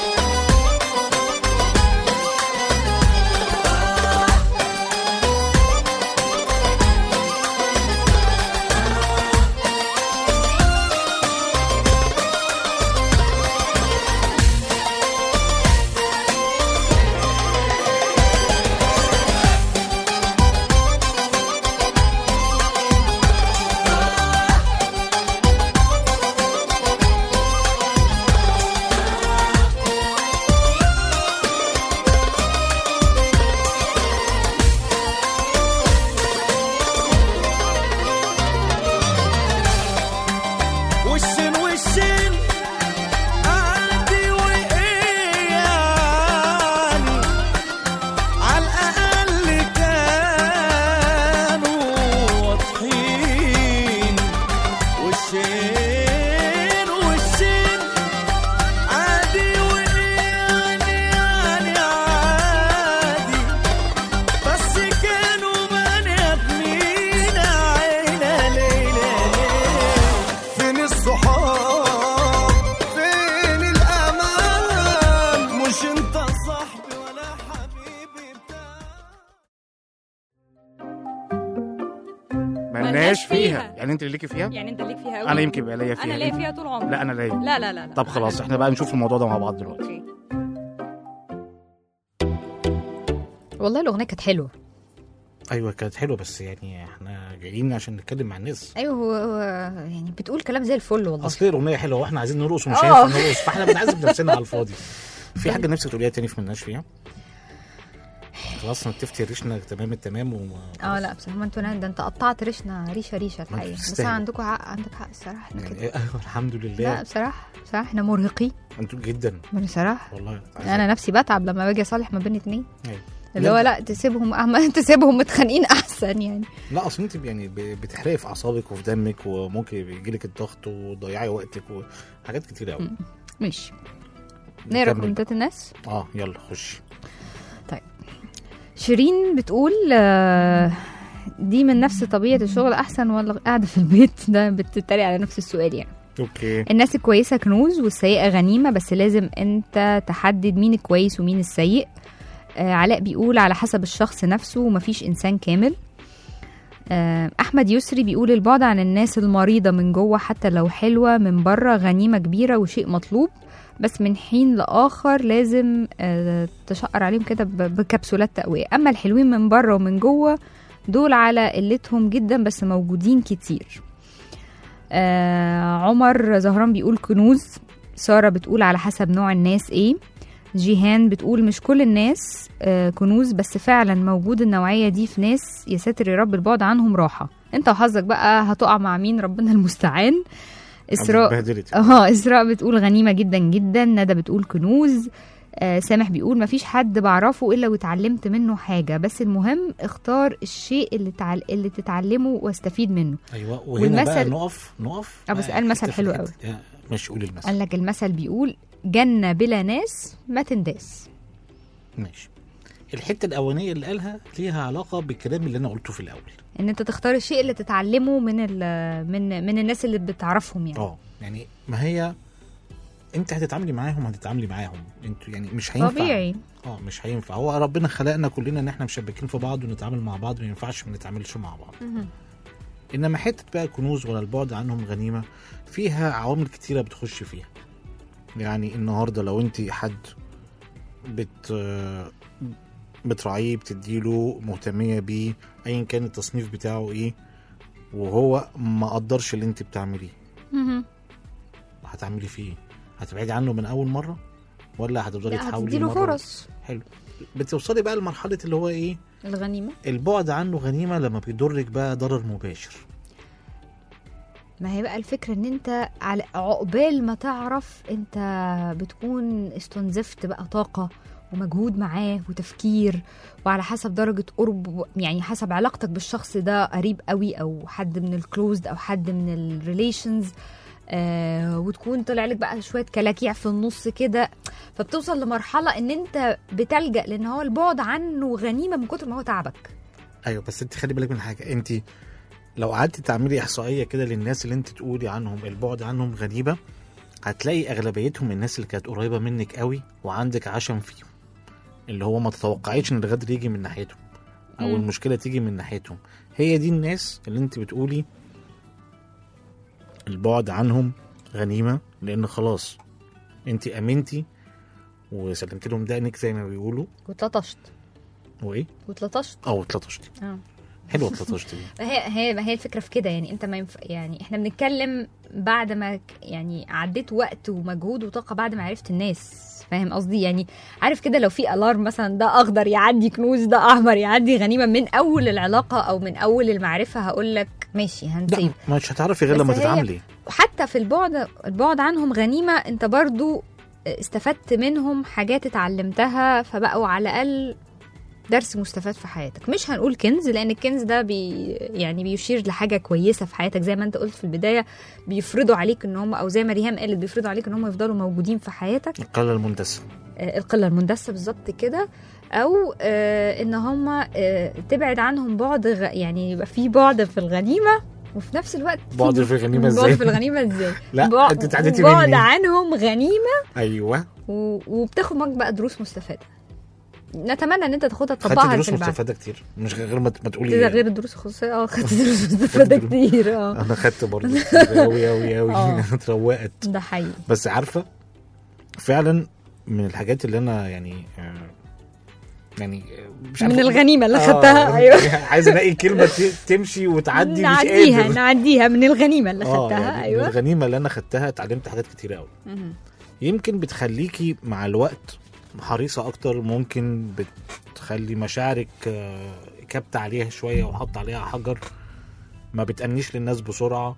والسن والسن عندي وإيه يعني على الأقل كانوا واضحين والسن والسن عادي وإيه يعني يعني عادي بس كانوا بني آدمين عيلة ليلة فين الصحاب فين الأمان مش أنت صاحبي ولا حبيبي بتاع
ملناش فيها يعني انت اللي ليكي فيها
يعني انت ليك فيها قوي
انا يمكن بقى ليا فيها
انا ليا فيها طول عمري
لا انا ليا
لا لا لا, لا.
طب خلاص احنا بقى نشوف الموضوع ده مع بعض دلوقتي
اوكي والله الاغنيه كانت حلوه
ايوه كانت حلوه بس يعني احنا جايين عشان نتكلم مع الناس
ايوه هو هو يعني بتقول كلام زي الفل والله
اصل هي الاغنيه حلوه واحنا عايزين نرقص ومش
آه.
هينفع نرقص فاحنا بنعذب نفسنا على الفاضي في حاجه نفسك تقوليها تاني في مناش فيها خلاص نتفتي ريشنا تمام التمام وما
اه لا بصراحه ما انتوا ده انت قطعت ريشنا ريشه ريشه
انتوا
الحقيقه بس
تستاهلوا.
عندكم حق عندك حق الصراحه احنا
يعني
كده
إيه، ايوه الحمد
لا
لله
بصراحه بصراحه احنا مرهقين
انتوا جدا
بصراحه
والله
انا نفسي بتعب لما باجي اصالح ما بين اتنين
أيوة.
اللي هو لا تسيبهم أهم تسيبهم متخانقين احسن يعني
لا اصل انت يعني ب- بتحرقي في اعصابك وفي دمك وممكن يجيلك الضغط وتضيعي وقتك وحاجات كتير قوي
ماشي نقرا كومنتات الناس
اه يلا خش
شيرين بتقول آه، دي من نفس طبيعة الشغل أحسن ولا قاعدة في البيت ده بتتريق على نفس السؤال يعني
اوكي
الناس الكويسة كنوز والسيئة غنيمة بس لازم انت تحدد مين الكويس ومين السيء آه علاء بيقول على حسب الشخص نفسه ومفيش إنسان كامل آه أحمد يسري بيقول البعد عن الناس المريضة من جوه حتى لو حلوة من بره غنيمة كبيرة وشيء مطلوب بس من حين لآخر لازم آه تشقر عليهم كده ب- بكبسولات تقوية أما الحلوين من بره ومن جوه دول على قلتهم جدا بس موجودين كتير آه عمر زهران بيقول كنوز سارة بتقول على حسب نوع الناس ايه جيهان بتقول مش كل الناس آه كنوز بس فعلا موجود النوعية دي في ناس يا ساتر يا رب البعد عنهم راحة انت وحظك بقى هتقع مع مين ربنا المستعان اسراء
اتبهدلت
اه اسراء بتقول غنيمه جدا جدا ندى بتقول كنوز آه سامح بيقول مفيش حد بعرفه الا واتعلمت منه حاجه بس المهم اختار الشيء اللي تعل... اللي تتعلمه واستفيد منه
ايوه وهنا بقى
والمثل-
نقف نقف
اه بس
آه،
قال مثل
حتة في
حلو
الحتة. آه، ماشي قولي المثل
قال لك المثل بيقول جنه بلا ناس ما تنداس
ماشي الحته الاولانيه اللي قالها ليها علاقه بالكلام اللي انا قلته في الاول
ان انت تختار الشيء اللي تتعلمه من ال... من من الناس اللي بتعرفهم يعني
اه يعني ما هي انت هتتعاملي معاهم هتتعاملي معاهم انتوا يعني مش هينفع
طبيعي
اه مش هينفع هو ربنا خلقنا كلنا ان احنا مشبكين في بعض ونتعامل مع بعض ما ينفعش ما نتعاملش مع بعض
مهم.
انما حته بقى كنوز ولا البعد عنهم غنيمه فيها عوامل كتيره بتخش فيها يعني النهارده لو انت حد بت بتراعيه بتديله مهتميه بيه ايا كان التصنيف بتاعه ايه وهو ما قدرش اللي انت بتعمليه
مهم.
هتعملي فيه ايه هتبعدي عنه من اول مره ولا هتفضلي
لا
تحاولي
هتديله
مرة
فرص
حلو بتوصلي بقى لمرحله اللي هو ايه
الغنيمه
البعد عنه غنيمه لما بيضرك بقى ضرر مباشر
ما هي بقى الفكرة ان انت على عقبال ما تعرف انت بتكون استنزفت بقى طاقة ومجهود معاه وتفكير وعلى حسب درجة قرب يعني حسب علاقتك بالشخص ده قريب قوي او حد من الكلوزد او حد من الريليشنز آه وتكون طلع لك بقى شوية كلاكيع في النص كده فبتوصل لمرحلة ان انت بتلجأ لان هو البعد عنه غنيمة من كتر ما هو تعبك
ايوه بس انت خلي بالك من حاجه انت لو قعدتي تعملي احصائيه كده للناس اللي انت تقولي عنهم البعد عنهم غريبه هتلاقي اغلبيتهم الناس اللي كانت قريبه منك قوي وعندك عشم فيهم اللي هو ما تتوقعيش ان الغدر يجي من ناحيتهم او
مم.
المشكله تيجي من ناحيتهم هي دي الناس اللي انت بتقولي البعد عنهم غنيمه لان خلاص انت امنتي وسلمت لهم دقنك زي ما بيقولوا
واتلطشت
وايه
واتلطشت
او اتلطشتي
اه
حلوه اتلطشتي دي
هي هي هي الفكره في كده يعني انت ما ينفع يعني احنا بنتكلم بعد ما ك- يعني عديت وقت ومجهود وطاقه بعد ما عرفت الناس فاهم قصدي يعني عارف كده لو في الارم مثلا ده اخضر يعدي كنوز ده احمر يعدي غنيمه من اول العلاقه او من اول المعرفه هقول لك ماشي هنسيب
لا مش هتعرفي غير لما
بس هي-
تتعاملي
وحتى في البعد البعد عنهم غنيمه انت برضو استفدت منهم حاجات اتعلمتها فبقوا على الاقل درس مستفاد في حياتك مش هنقول كنز لان الكنز ده بي يعني بيشير لحاجه كويسه في حياتك زي ما انت قلت في البدايه بيفرضوا عليك ان هم او زي ما ريهام قالت بيفرضوا عليك ان هم يفضلوا موجودين في حياتك
القلة المندسة
آه، القله المندسه بالظبط كده او آه ان هم آه تبعد عنهم بعد غ... يعني يبقى في بعد في الغنيمه وفي نفس الوقت
بعد في الغنيمة
بعد
ازاي؟
في الغنيمه ازاي
لا
بع-
انت اتعديتي
بعد
مني
عنهم غنيمه
ايوه
و... وبتاخد معاك بقى دروس مستفاده نتمنى ان انت تاخدها
خدت
تطبقها
دروس
في اللي بعد
مستفادة كتير مش غير ما ما
كده
تقولي
غير الدروس الخصوصيه اه خدت دروس مستفاده
دروس.
كتير اه
انا خدت برضه كتير قوي قوي قوي
اه.
اتروقت
ده حقيقي
بس عارفة فعلا من الحاجات اللي انا يعني آه، يعني مش
من
عارف-
الغنيمه اللي
آه،
خدتها ايوه
عايز الاقي كلمه ت- تمشي وتعدي مش
نعديها
قادر
نعديها من الغنيمه اللي
اه
خدتها
يعني من
ايوه
الغنيمه اللي انا خدتها اتعلمت حاجات كتيره قوي
مهم.
يمكن بتخليكي مع الوقت حريصه اكتر ممكن بتخلي مشاعرك آه، كبت عليها شويه وحط عليها حجر ما بتأنيش للناس بسرعه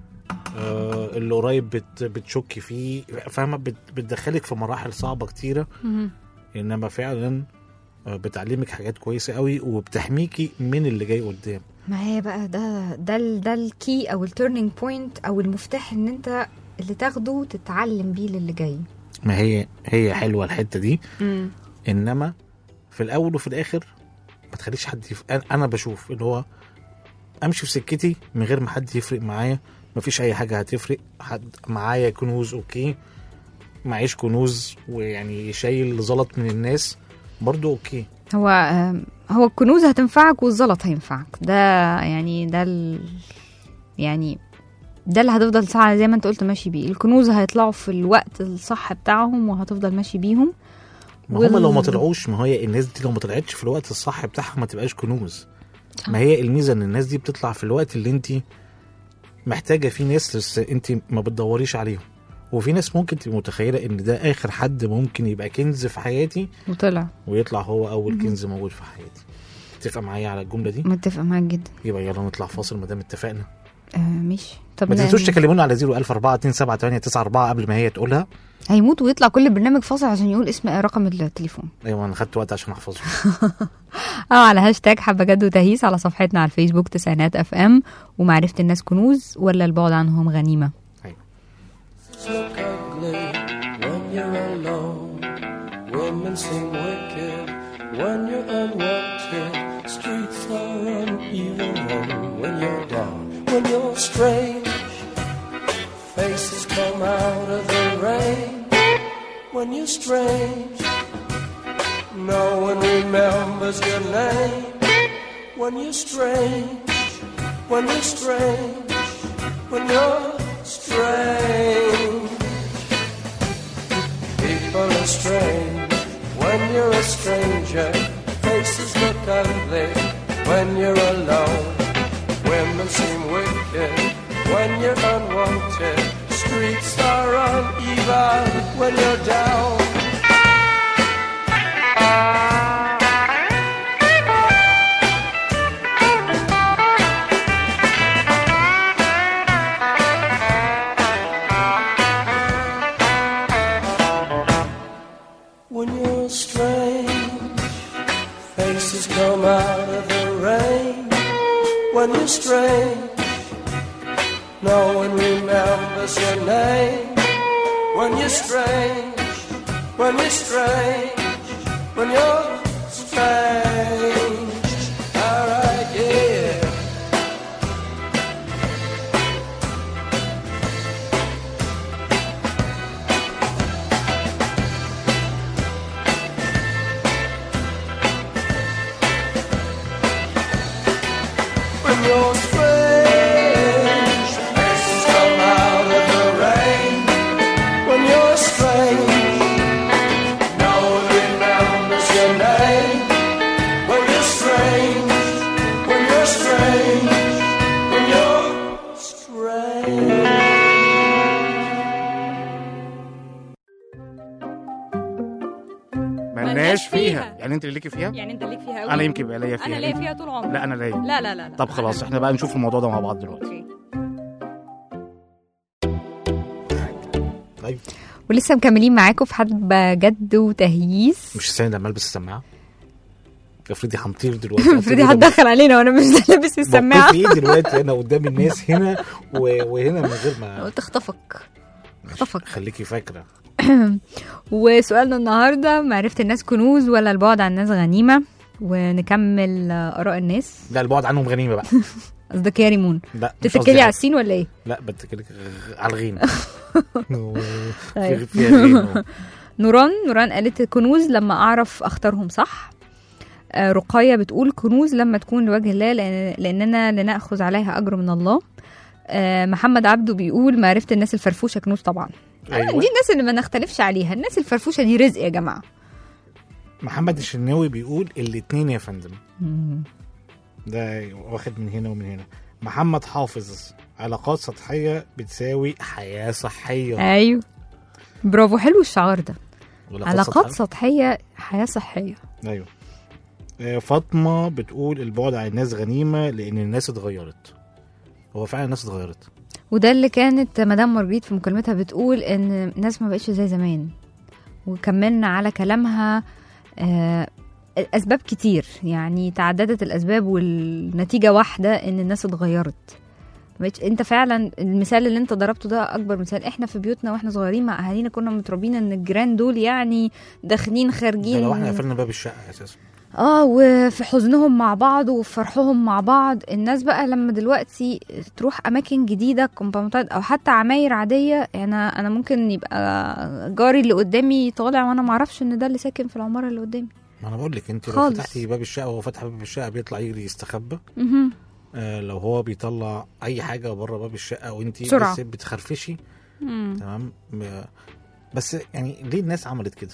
آه، اللي قريب بت بتشكي فيه فاهمه بت- بتدخلك في مراحل صعبه كتيره
مهم.
انما فعلا آه، بتعلمك حاجات كويسه قوي وبتحميكي من اللي جاي قدام
ما هي بقى ده ده ال- ده الكي او التيرنينج بوينت او المفتاح ان انت اللي تاخده تتعلم بيه للي جاي
ما هي هي حلوه الحته دي انما في الاول وفي الاخر ما تخليش حد يف... أنا- انا بشوف اللي هو امشي في سكتي من غير ما حد يفرق معايا مفيش اي حاجه هتفرق حد معايا كنوز اوكي معيش كنوز ويعني شايل زلط من الناس برضو اوكي
هو آم، هو الكنوز هتنفعك والزلط هينفعك ده يعني ده ال... يعني ده اللي هتفضل ساعة زي ما انت قلت ماشي بيه الكنوز هيطلعوا في الوقت الصح بتاعهم وهتفضل ماشي بيهم
ما هم لو ما
وال-
طلعوش ما هي الناس دي لو ما طلعتش في الوقت الصح بتاعها ما تبقاش كنوز ما هي الميزه ان الناس دي بتطلع في الوقت اللي انت محتاجه فيه ناس بس انت ما بتدوريش عليهم وفي ناس ممكن تبقى متخيله ان ده اخر حد ممكن يبقى كنز في حياتي
وطلع
ويطلع هو اول كنز موجود في حياتي تتفق معايا على الجمله دي
متفق معاك جدا
يبقى يلا نطلع فاصل ما دام اتفقنا
آه ماشي طب
ما
لا-
تنسوش تكلمونا على 010427894 قبل ما هي تقولها
هيموت ويطلع كل البرنامج فاصل عشان يقول اسم رقم التليفون
ايوه انا خدت وقت عشان احفظه
اه على هاشتاج حبة جد وتهيس على صفحتنا على الفيسبوك تسعينات اف ام ومعرفة الناس كنوز ولا البعد عنهم غنيمة
look ugly when you're alone. Women seem wicked when you're unwanted. Streets are uneven when you're down. When you're strange, faces come out of the rain. When you're strange, no one remembers your name. When you're strange, when you're strange, when you're strange. People are strange when you're a stranger. Faces look ugly when you're alone. Women seem wicked when you're unwanted. Streets are uneven when you're down. When you're strange, faces come out of the rain. When you're strange, no one remembers your name. When you're strange, when you're strange, when you're strange. Alright, yeah. when you're strange. Faces come out of the rain when you're strange. No one remembers your name when you're strange. When you're strange. When you're strange.
ملناش فيها يعني انت اللي ليكي فيها
يعني انت ليك فيها
انا يمكن يبقى ليا فيها
انا ليا فيها طول عمري
لا انا ليا
لا لا لا, لا.
طب خلاص احنا بقى نشوف الموضوع ده مع بعض دلوقتي
أوكي.
طيب
ولسه مكملين معاكم في حبة جد وتهييس
مش استني لما البس السماعه افرضي هنطير دلوقتي
افرضي هتدخل علينا وانا مش لابس السماعة
موقفي ايه دلوقتي انا قدام الناس هنا و... وهنا من غير ما
قلت اخطفك اخطفك
خليكي فاكره
وسؤالنا النهارده معرفة الناس كنوز ولا البعد عن الناس غنيمة ونكمل آه، آراء الناس
لا البعد عنهم غنيمه بقى
قصدك يا ريمون
لا مش قصدي
تتكلي على
على-
السين ولا ايه؟
لا بتكلك على الغين
طيب.
في فيها غين أهو.
نوران نوران قالت كنوز لما اعرف اختارهم صح آه، رقية بتقول كنوز لما تكون لوجه الله لأن- لاننا لناخذ عليها اجر من الله آه، محمد عبده بيقول معرفة الناس الفرفوشة كنوز طبعا
أيوة.
دي الناس اللي ما نختلفش عليها الناس الفرفوشة دي رزق يا جماعة
محمد الشناوي بيقول الاتنين يا فندم
مم.
ده واخد من هنا ومن هنا محمد حافظ علاقات سطحية بتساوي حياة صحية
ايوه برافو حلو الشعار ده علاقات
سطحية؟
سطحيه حياه صحيه
ايوه آه، فاطمة بتقول البعد عن الناس غنيمة لأن الناس اتغيرت هو فعلا الناس اتغيرت
وده اللي كانت مدام مارجريت في مكالمتها بتقول ان الناس ما بقتش زي زمان وكملنا على كلامها آه، اسباب كتير يعني تعددت الاسباب والنتيجه واحده ان الناس اتغيرت ما بقتش- انت فعلا المثال اللي انت ضربته ده اكبر مثال احنا في بيوتنا واحنا صغيرين مع اهالينا كنا متربيين ان الجيران دول يعني داخلين
ده
خارجين
لو احنا قفلنا باب الشقة أساسا
اه وفي حزنهم مع بعض وفي فرحهم مع بعض الناس بقى لما دلوقتي تروح اماكن جديده كومباوندات او حتى عماير عاديه انا انا ممكن يبقى جاري اللي قدامي طالع وانا ما اعرفش ان ده اللي ساكن في العماره اللي قدامي
ما أنا بقول لك أنت لو
خالص.
فتحتي باب الشقة وهو فتح باب الشقة بيطلع يجري يستخبى
مهم.
آه لو هو بيطلع أي حاجة بره باب الشقة وأنت
بسرعة.
بس بتخرفشي
مم.
تمام م- بس يعني ليه الناس عملت كده؟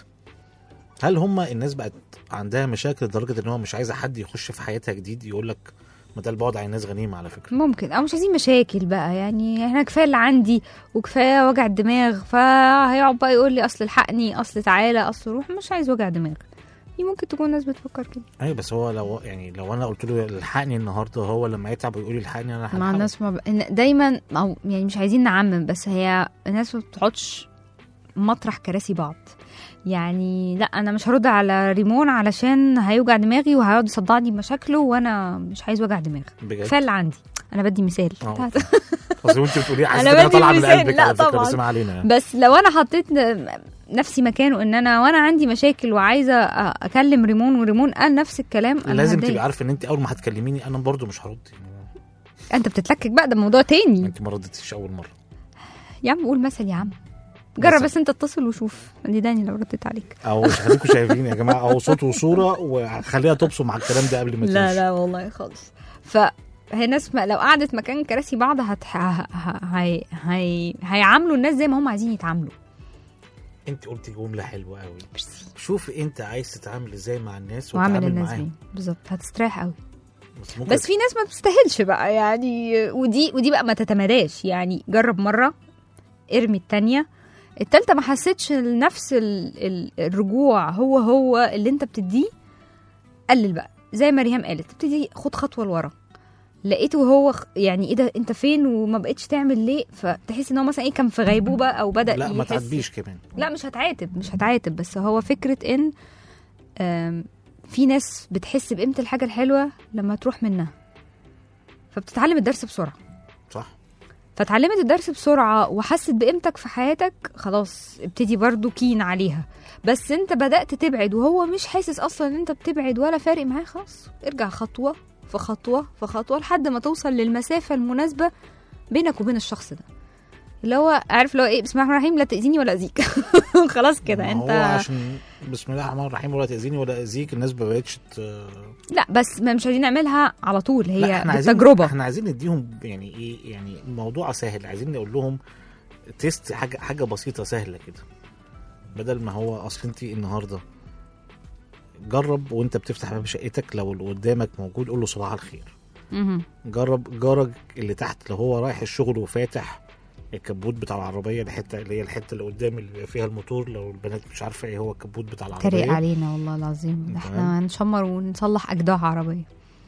هل هم الناس بقت عندها مشاكل لدرجه ان هو مش عايزه حد يخش في حياتها جديد يقول لك ما ده البعد عن الناس غنيمه على فكره
ممكن او مش عايزين مشاكل بقى يعني احنا كفايه اللي عندي وكفايه وجع الدماغ فهيقعد بقى يقول لي اصل الحقني اصل تعالى اصل روح مش عايز وجع دماغ دي ممكن تكون ناس بتفكر كده
ايوه بس هو لو يعني لو انا قلت له الحقني النهارده هو لما يتعب ويقول لي الحقني انا
مع
هلحقه.
الناس ما ب... إن دايما او يعني مش عايزين نعمم بس هي الناس ما بتقعدش مطرح كراسي بعض يعني لا انا مش هرد على ريمون علشان هيوجع دماغي وهيقعد يصدعني بمشاكله وانا مش عايز وجع دماغ
بجد
كفايه اللي عندي انا بدي مثال
اه. اصل وانت بتقولي حاسس
أنا
انها
بدي
طالعه من
مثال.
قلبك
لا
على فكره
طبعاً.
بس ما علينا يعني.
بس لو انا حطيت ن- نفسي مكانه ان انا وانا عندي مشاكل وعايزه أ- اكلم ريمون وريمون قال نفس الكلام انا
لازم
هتضايق.
تبقي عارفه ان انت اول ما هتكلميني انا برضو مش هرد يعني
انت بتتلكك بقى ده موضوع تاني
انت ما ردتيش اول مره
يا عم قول مثل يا عم جرب
مثل.
بس انت اتصل وشوف دي داني لو رديت عليك
او خليكم شايفين يا جماعه او صوت وصوره وخليها تبصم على الكلام ده قبل ما
لا
تمشي
لا والله خالص فهي ناس ما لو قعدت مكان كراسي بعض هت... ه... ه... هي... هي... هيعاملوا الناس زي ما هم عايزين يتعاملوا
انت قلتي جمله حلوه قوي شوف انت عايز تتعامل ازاي مع الناس
وعامل
وتتعامل
الناس
معاهم
بيه بالظبط هتستريح قوي
بس, ممكن
بس في ناس ما بتستاهلش بقى يعني ودي ودي بقى ما تتماداش يعني جرب مره ارمي التانية التالتة ما حسيتش نفس ال... ال... الرجوع هو هو اللي انت بتديه قلل بقى زي ما ريهام قالت ابتدي خد خطوه لورا لقيته هو خ- يعني ايه ده انت فين وما بقتش تعمل ليه فتحس ان هو مثلا ايه كان في غيبوبه او بدا
لا ما
يحس-
تعديش كمان
لا مش هتعاتب مش هتعاتب بس هو فكره ان آم، في ناس بتحس بقيمه الحاجه الحلوه لما تروح منها فبتتعلم الدرس بسرعه
صح
فتعلمت الدرس بسرعة وحست بقيمتك في حياتك خلاص ابتدي برضو كين عليها بس انت بدأت تبعد وهو مش حاسس اصلا ان انت بتبعد ولا فارق معاه خلاص ارجع خطوة في خطوة في خطوة لحد ما توصل للمسافة المناسبة بينك وبين الشخص ده اللي هو عارف لو ايه بسم الله الرحمن الرحيم لا تأذيني ولا أذيك خلاص كده
ما
انت
هو عشان بسم الله الرحمن الرحيم ولا تاذيني ولا اذيك الناس ما بقتش ت...
لا بس ما مش عايزين نعملها على طول
لا
هي
احنا عايزين
بالتجربة
احنا عايزين نديهم يعني ايه يعني الموضوع سهل عايزين نقول لهم تيست حاجه حاجه بسيطه سهله كده بدل ما هو اصل انت النهارده جرب وانت بتفتح باب شقتك لو اللي قدامك موجود قول له صباح الخير
مهم.
جرب جارك اللي تحت لو هو رايح الشغل وفاتح الكبوت بتاع العربيه الحته اللي هي الحته اللي قدام اللي بيبقى فيها الموتور لو البنات مش عارفه ايه هو الكبوت بتاع العربيه
تريق علينا والله العظيم ده
تمام.
احنا هنشمر ونصلح أجداع عربية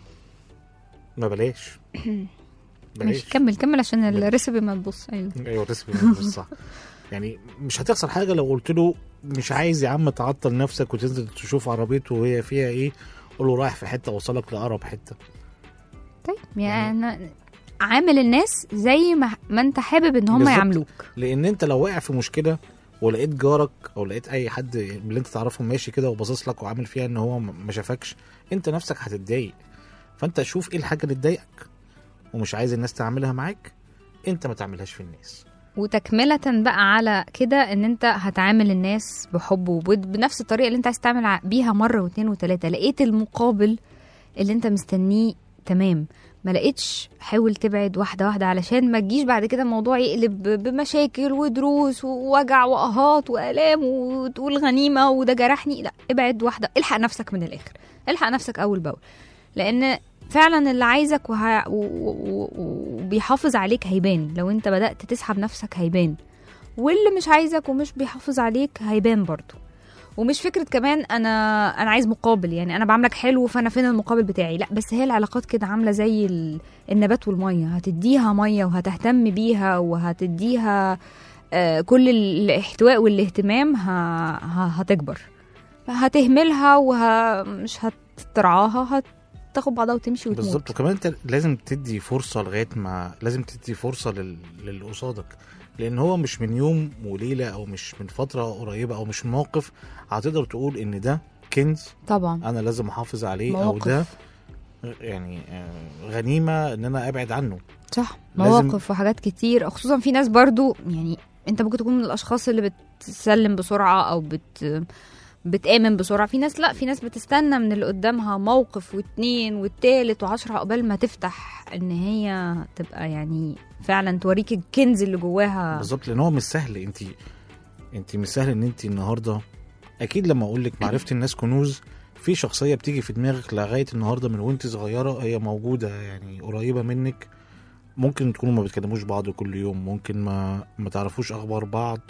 ما بلاش
ماشي
بلاش
كمل كمل عشان
بلاش.
الريسبي ما تبص ايوه
ايوه الريسبي مش صح يعني مش هتخسر حاجه لو قلت له مش عايز يا عم تعطل نفسك وتنزل تشوف عربيته وهي فيها ايه قول له رايح في حته وصلك لاقرب حته
طيب يعني عامل الناس زي ما, ما انت حابب ان هم
بالظبط.
يعاملوك
لان انت لو واقع في مشكله ولقيت جارك او لقيت اي حد من اللي انت تعرفهم ماشي كده وباصص لك وعامل فيها ان هو م- ما شافكش انت نفسك هتتضايق فانت شوف ايه الحاجه اللي تضايقك ومش عايز الناس تعملها معاك انت ما تعملهاش في الناس
وتكملة بقى على كده ان انت هتعامل الناس بحب وبود بنفس الطريقة اللي انت عايز تعمل ع- بيها مرة واثنين وثلاثة لقيت المقابل اللي انت مستنيه تمام ما لقيتش حاول تبعد واحده واحده علشان ما تجيش بعد كده الموضوع يقلب ب- بمشاكل ودروس ووجع واهات والام وتقول غنيمه وده جرحني لا ابعد واحده الحق نفسك من الاخر الحق نفسك اول باول لان فعلا اللي عايزك وه... و... و... و... وبيحافظ عليك هيبان لو انت بدات تسحب نفسك هيبان واللي مش عايزك ومش بيحافظ عليك هيبان برضه ومش فكره كمان انا انا عايز مقابل يعني انا بعملك حلو فانا فين المقابل بتاعي لا بس هي العلاقات كده عامله زي ال... النبات والميه هتديها ميه وهتهتم بيها وهتديها آه كل الاحتواء والاهتمام ه... ه... هتكبر هتهملها ومش هترعاها هتاخد بعضها وتمشي وتموت
بالظبط وكمان انت لازم تدي فرصه لغايه ما لازم تدي فرصه لل... للي قصادك لان هو مش من يوم وليله او مش من فتره قريبه او مش من موقف هتقدر تقول ان ده كنز
طبعا
انا لازم احافظ عليه او
مواقف.
ده يعني آه، غنيمه ان انا ابعد عنه
صح
لازم-
مواقف وحاجات كتير خصوصا في ناس برضو يعني انت ممكن تكون من الاشخاص اللي بتسلم بسرعه او بت بتآمن بسرعة في ناس لا في ناس بتستنى من اللي قدامها موقف واتنين والتالت وعشرة عقبال ما تفتح ان هي تبقى يعني فعلا توريك الكنز اللي جواها
بالظبط لان هو مش سهل انت انت مش سهل ان انت النهارده اكيد لما اقول لك معرفه الناس كنوز في شخصيه بتيجي في دماغك لغايه النهارده من وانت صغيره هي موجوده يعني قريبه منك ممكن تكونوا ما بتكلموش بعض كل يوم ممكن ما ما تعرفوش اخبار بعض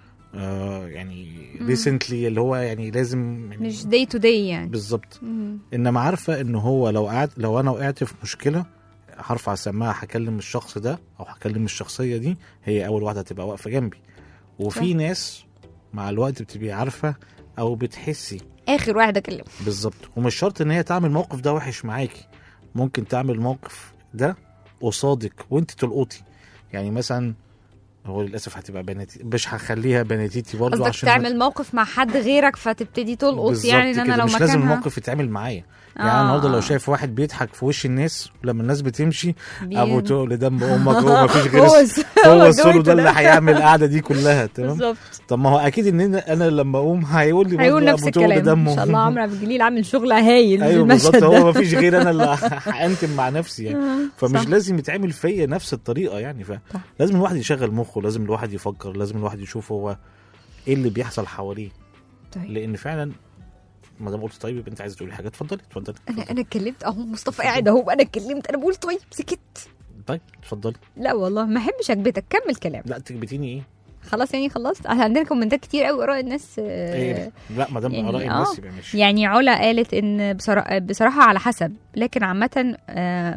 آه يعني
مم.
ريسنتلي اللي هو يعني لازم يعني
مش داي تو داي يعني
بالظبط
مم.
انما عارفه ان هو لو قعد لو انا وقعت في مشكله هرفع السماعه هكلم الشخص ده او هكلم الشخصيه دي هي اول واحده هتبقى واقفه جنبي وفي
صح.
ناس مع الوقت بتبقي عارفه او بتحسي
اخر واحد اكلمه
بالظبط ومش شرط ان هي تعمل موقف ده وحش معاكي ممكن تعمل موقف ده قصادك وانت تلقطي يعني مثلا هو للاسف هتبقى بناتي مش هخليها بناتيتي برضه
قصدك
عشان ما-
تعمل موقف مع حد غيرك فتبتدي تلقط
بالظبط
يعني ان
كده،
انا لو
مش
مكانها
لازم الموقف يتعمل معايا يعني
آه.
النهارده لو شايف واحد بيضحك في وش الناس ولما الناس بتمشي
بي-
ابو تقل دم امك هو مفيش غير
هو
الس-
الس-
هو
هو
السولو
دويتو
ده اللي هيعمل القعده دي كلها تمام
بالظبط
طب ما هو اكيد ان أنا- انا لما اقوم هيقول لي
هيقول
برضه
نفس
ابو تقل
الكلام
دمه
ان شاء الله عمرو عبد الجليل عامل شغل هايل في
ايوه
المشهد
بالظبط
ده
هو مفيش غير انا اللي هانتم مع نفسي يعني
آه،
فمش
صح.
لازم يتعمل فيا نفس الطريقه يعني
صح.
فلازم الواحد يشغل مخه لازم الواحد يفكر لازم الواحد يشوف هو ايه اللي بيحصل حواليه
طيب
لان فعلا ما دام قلت طيب يبقى انت عايزه تقولي حاجه اتفضلي اتفضلي
انا انا اتكلمت اهو مصطفى قاعد اهو انا اتكلمت انا بقول طيب سكت
طيب اتفضلي
لا والله ما احبش اكبتك كمل كلام
لا تكبتيني ايه
خلاص يعني خلصت آه، عندنا كومنتات كتير قوي اراء الناس آه،
إيه؟ لا ما دام
يعني
اراء
آه.
الناس يبقى ماشي
يعني علا قالت ان بصراحه, بصراحة على حسب لكن عامه آه،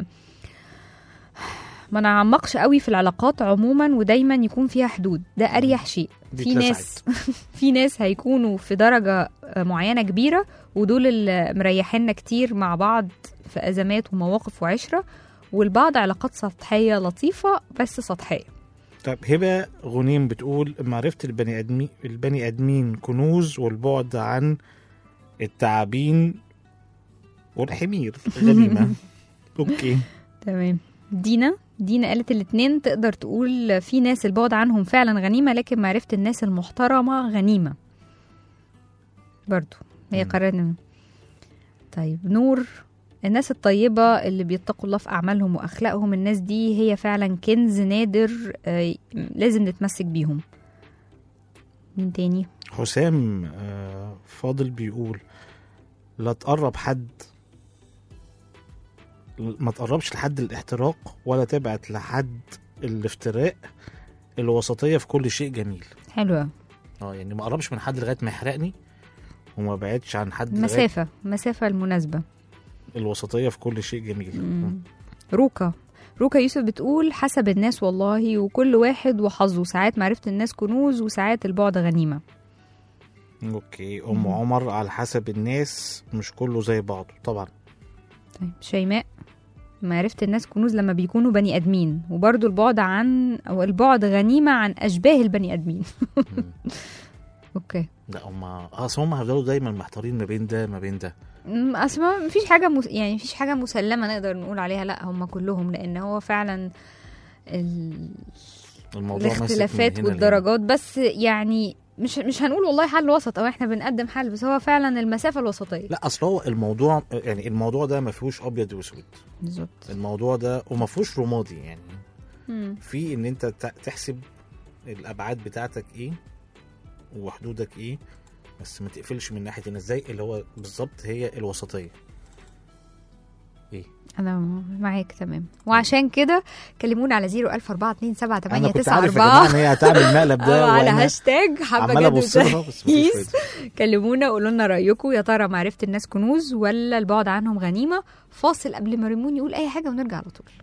ما نعمقش قوي في العلاقات عموما ودايما يكون فيها حدود ده اريح شيء
دي
في
اتلسعت.
ناس في ناس هيكونوا في درجة آه، معينة كبيرة ودول اللي مريحيننا كتير مع بعض في أزمات ومواقف وعشرة والبعض علاقات سطحية لطيفة بس سطحية
طيب هبه غنيم بتقول معرفه البني ادمين البني ادمين كنوز والبعد عن التعابين والحمير غنيمه اوكي
تمام دينا دينا قالت الاتنين تقدر تقول في ناس البعد عنهم فعلا غنيمة لكن معرفة الناس المحترمة غنيمة برضو هي
مم.
قررنا طيب نور الناس الطيبة اللي بيتقوا الله في أعمالهم وأخلاقهم الناس دي هي فعلا كنز نادر آه، لازم نتمسك بيهم مين تاني
حسام آه، فاضل بيقول لا تقرب حد ما تقربش لحد الاحتراق ولا تبعت لحد الافتراء الوسطية في كل شيء جميل
حلوة
اه يعني ما اقربش من حد لغاية ما يحرقني وما بعدش عن حد لغاية
مسافة مسافة المناسبة
الوسطية في كل شيء جميل
مم. روكا روكا يوسف بتقول حسب الناس والله وكل واحد وحظه ساعات معرفة الناس كنوز وساعات البعد غنيمة
اوكي ام عمر على حسب الناس مش كله زي بعضه طبعا
طيب شيماء معرفة الناس كنوز لما بيكونوا بني آدمين وبرضو البعد عن أو البعد غنيمة عن أشباه البني آدمين
مم.
أوكي
لا هم اصل هم هيفضلوا دايما محتارين ما بين ده ما بين ده
أمم، أصل ما مفيش حاجة مس... يعني مفيش حاجة مسلمة نقدر نقول عليها لا هم كلهم لأن هو فعلا ال...
الموضوع ماسك من
الاختلافات
هنا لهنا.
والدرجات بس يعني مش مش هنقول والله حل وسط او احنا بنقدم حل بس هو فعلا المسافه الوسطيه
لا اصل هو الموضوع يعني الموضوع ده ما فيهوش ابيض واسود
بالظبط
الموضوع ده وما فيهوش رمادي يعني
مم.
في ان انت ت- تحسب الابعاد بتاعتك ايه وحدودك ايه بس ما تقفلش من ناحيه الناس زي اللي هو بالظبط هي الوسطيه ايه
انا معاك تمام وعشان كده كلمونا على 0 1000 4 2 7 8
انا كنت
9
عارف يا جماعه
4
ان هي هتعمل المقلب ده
أو على
وانا
هاشتاج حبه
عمال
جد
ابص لها بس مفيش
وتهييس.
فايده
كلمونا قولوا لنا رايكم يا ترى معرفه الناس كنوز ولا البعد عنهم غنيمه فاصل قبل ما ريمون يقول اي حاجه ونرجع على طول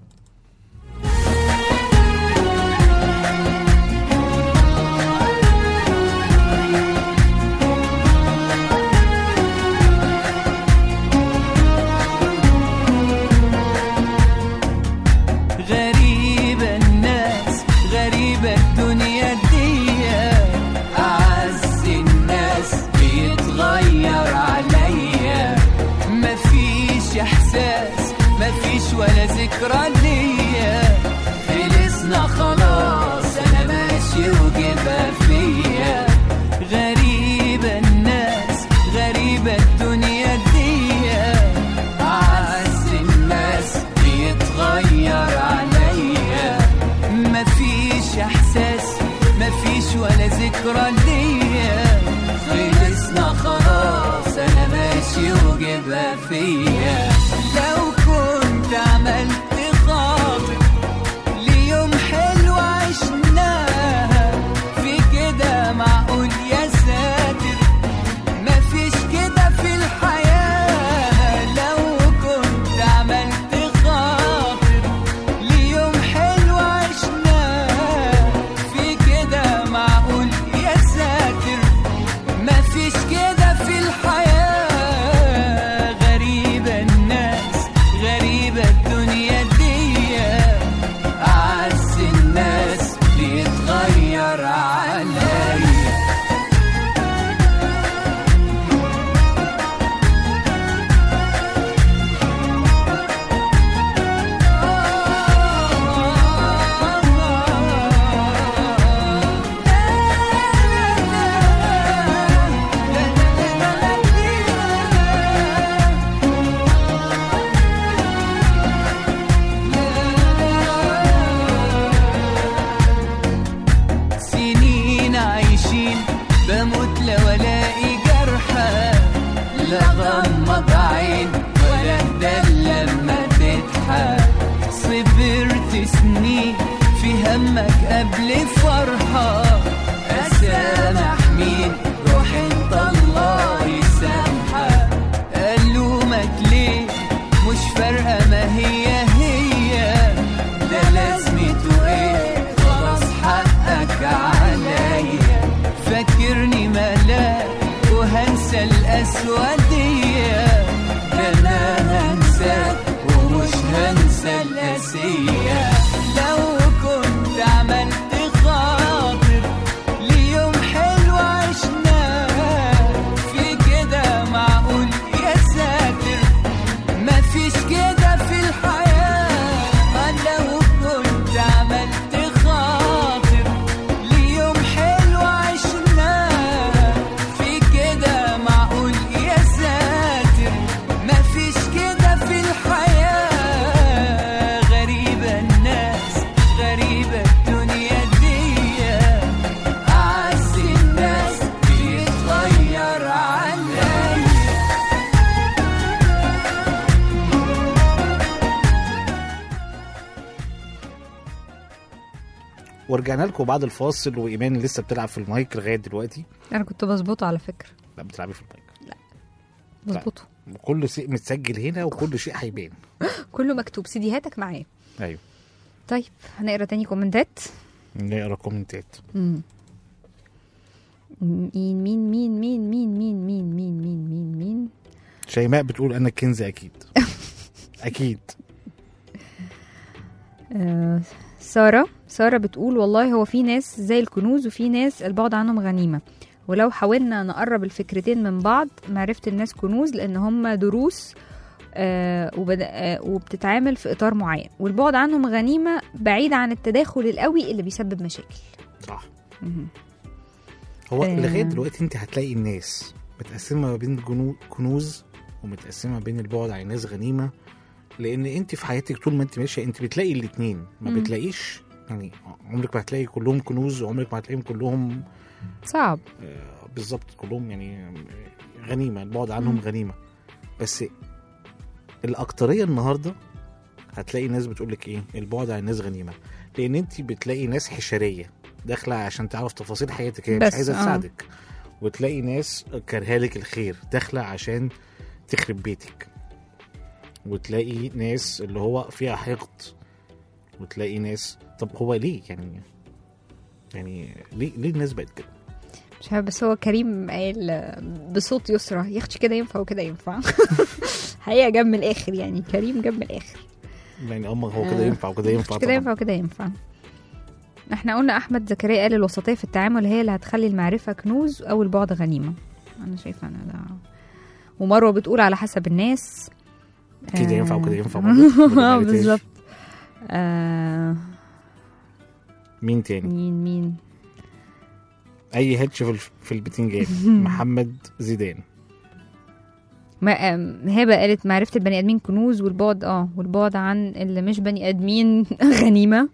غريبة الناس غريبة الدنيا دي أعز الناس بيتغير عليا مفيش إحساس مفيش ولا ذكرى ليا خلصنا خلاص أنا ماشي وجبها فيا غريبة الناس غريبة الدنيا دي أعز الناس بيتغير عليا مفيش إحساس مفيش ولا ذكرى ليا خلصنا خلاص أنا ماشي وجبها فيا لو كنت عملت خاطر ليوم حلو عشناها في كده معقول يا ساتر مفيش كده في الحياة لو كنت عملت خاطر ليوم حلو عشناه في كده معقول يا ساتر مفيش كده في الحياة غريبة الناس غريبة الدنيا دي أعز الناس بيتغير عليا سنين عايشين بموت لو الاقي جرحى لا غمض عين ولا ده لما تضحك صبرت سنين في همك قبل فرحة أسامح مين روح انت الله يسامحك ألومك ليه مش فارقة ما هي هي ده لازمته ايه خلاص حقك عليا فاكرني ملاك وهنسى الأسودية ده أنا هنساك ومش هنسى الأسية لو كنت عملت خاطر ليوم حلو عشناه في كده معقول يا ساتر مفيش كده في الحياة لو كنت عملت خاطر ليوم حلو عشناه في كده معقول يا ساتر مفيش كده في الحياة غريبة الناس غريبة الدنيا دي أعز الناس بيتغير عليا
ورجعنا لكم بعد الفاصل وايمان لسه بتلعب في المايك لغايه دلوقتي
انا كنت بظبطه على فكره
لا بتلعبي في المايك
بظبطه
وكل شيء متسجل هنا وكل شيء هيبان
كله مكتوب سيديهاتك معايا
ايوه
طيب هنقرا تاني كومنتات
نقرا كومنتات
مم. مين مين مين مين مين مين مين مين مين مين مين
شيماء بتقول انا الكنز اكيد اكيد
آه سارة سارة بتقول والله هو في ناس زي الكنوز وفي ناس البعد عنهم غنيمة ولو حاولنا نقرب الفكرتين من بعض معرفة الناس كنوز لأن هم دروس آه وبد... آه وبتتعامل في إطار معين والبعد عنهم غنيمة بعيد عن التداخل القوي اللي بيسبب مشاكل
صح
مهم.
هو
آه.
لغايه دلوقتي انت هتلاقي الناس متقسمه ما بين جنو- كنوز ومتقسمه ما بين البعد عن الناس غنيمه لان انت في حياتك طول ما انت ماشيه انت بتلاقي الاثنين ما
مم.
بتلاقيش يعني عمرك ما هتلاقي كلهم كنوز وعمرك ما هتلاقيهم كلهم
صعب
آه، بالظبط كلهم يعني غنيمه البعد عنهم
مم.
غنيمه بس الاكتريه النهارده هتلاقي ناس بتقول لك ايه البعد عن الناس غنيمه لان انت بتلاقي ناس حشريه داخله عشان تعرف تفاصيل حياتك هي مش
بس،
عايزه
آه.
تساعدك وتلاقي ناس كارهالك الخير داخله عشان تخرب بيتك وتلاقي ناس اللي هو فيها حقد وتلاقي ناس طب هو ليه يعني يعني ليه ليه الناس بقت كده
مش عارف بس هو كريم قال آه، بصوت يسرى يختش كده ينفع وكده ينفع حقيقة جاب من الآخر يعني كريم جاب من الآخر
يعني اما هو كده
آه.
ينفع وكده ينفع
مش كده
طبعا
ينفع وكده ينفع احنا قلنا احمد زكريا قال الوسطيه في التعامل هي اللي هتخلي المعرفه كنوز او البعد غنيمه انا شايفه انا ده ومروه بتقول على حسب الناس
كده
آه.
ينفع وكده ينفع برضه.
اه
ما قالتهاش.
بالظبط آه
مين تاني
مين مين
اي هاتش في الف- في البتنجان محمد زيدان
ما آم، هبه قالت معرفه البني ادمين كنوز والبعد اه والبعد عن اللي مش بني ادمين غنيمه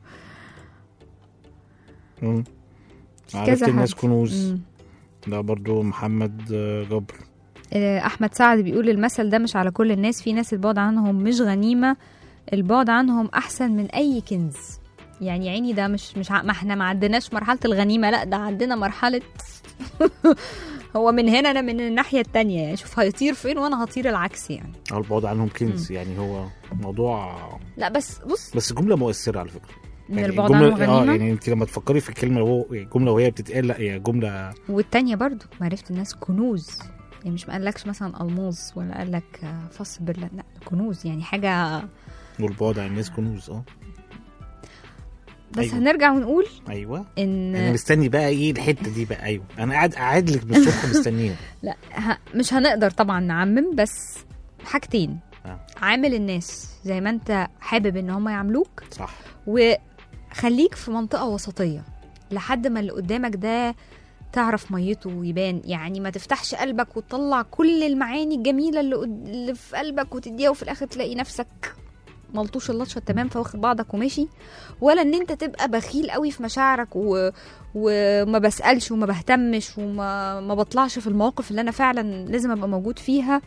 مم.
في
عرفت
كذا
الناس
حد.
كنوز
مم.
ده برضو محمد آه، جبر
آه، احمد سعد بيقول المثل ده مش على كل الناس في ناس البعد عنهم مش غنيمه البعد عنهم احسن من اي كنز يعني يا عيني ده مش مش ع- ما احنا ما عندناش مرحله الغنيمه لا ده عندنا مرحله هو من هنا انا من الناحيه التانية يعني شوف هيطير فين وانا هطير العكس يعني
او البعد عنهم كنز يعني هو موضوع
لا بس بص
بس جمله مؤثره على فكره
من
يعني
البعد
جملة-
عنهم
اه
غنيمه
يعني انت لما تفكري في الكلمه وهو الجمله وهي بتتقال لا هي جمله
والتانية برضو معرفة الناس كنوز يعني مش ما قالكش مثلا الماظ ولا قالك آه، فص برلين لا كنوز يعني حاجه
والبعد عن الناس كنوز اه
بس
أيوة.
هنرجع ونقول
ايوه
ان
انا مستني بقى ايه الحته دي بقى ايوه انا قاعد قاعد لك بالصبح مستنيه
لا ه... مش هنقدر طبعا نعمم بس حاجتين
آه.
عامل الناس زي ما انت حابب ان هم يعاملوك
صح
وخليك في منطقة وسطية لحد ما اللي قدامك ده تعرف ميته ويبان يعني ما تفتحش قلبك وتطلع كل المعاني الجميلة اللي, قد... اللي في قلبك وتديها وفي الآخر تلاقي نفسك ملطوش اللطشة تمام فواخد بعضك وماشي ولا ان انت تبقى بخيل قوي في مشاعرك و... وما بسألش وما بهتمش وما ما بطلعش في المواقف اللي انا فعلا لازم ابقى موجود فيها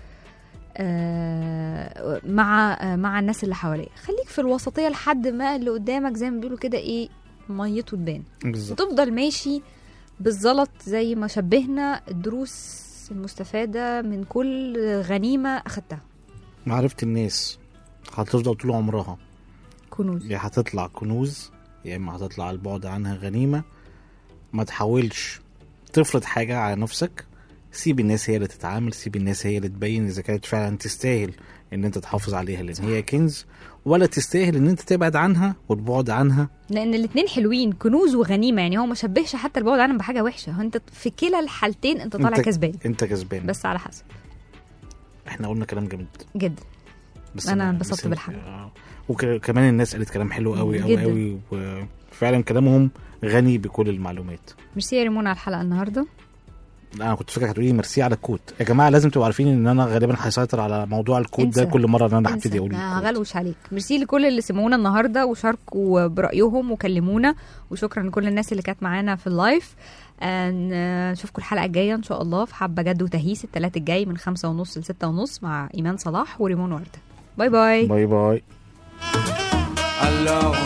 آه، مع آه، مع الناس اللي حواليا خليك في الوسطيه لحد ما اللي قدامك زي ما بيقولوا كده ايه ميته تبان
بالظبط
وتفضل ماشي بالزلط زي ما شبهنا الدروس المستفاده من كل غنيمه اخدتها
معرفه الناس هتفضل طول عمرها
كنوز
يا هتطلع كنوز يا اما هتطلع البعد عنها غنيمه ما تحاولش تفرض حاجه على نفسك سيب الناس هي اللي تتعامل سيب الناس هي اللي تبين اذا كانت فعلا تستاهل ان انت تحافظ عليها لان هي كنز ولا تستاهل ان انت تبعد عنها والبعد عنها
لان الاتنين حلوين كنوز وغنيمه يعني هو ما شبهش حتى البعد عنهم بحاجه وحشه هو انت في كلا الحالتين انت طالع
انت-
كسبان
انت كسبان
بس على حسب
احنا قلنا كلام جامد
جدا
بس
أنا
ما-
انبسطت
بس-
بالحلقة.
آه. وكمان الناس قالت كلام حلو قوي قوي
جدا.
قوي وفعلا كلامهم غني بكل المعلومات
ميرسي يا ريمون على الحلقه النهارده
لا، انا كنت فاكر هتقولي ميرسي على الكود يا جماعه لازم تبقوا عارفين ان انا غالبا هيسيطر على موضوع الكود ده
انسى.
كل مره ان انا
انسى.
هبتدي اقول
ما
الكود.
هغلوش عليك ميرسي لكل اللي سمعونا النهارده وشاركوا برايهم وكلمونا وشكرا لكل الناس اللي كانت معانا في اللايف ان- نشوفكم الحلقه الجايه ان شاء الله في حبه جد وتهيس الثلاث الجاي من خمسة ونص لستة ونص مع ايمان صلاح وريمون ورده باي باي
باي باي
Alors,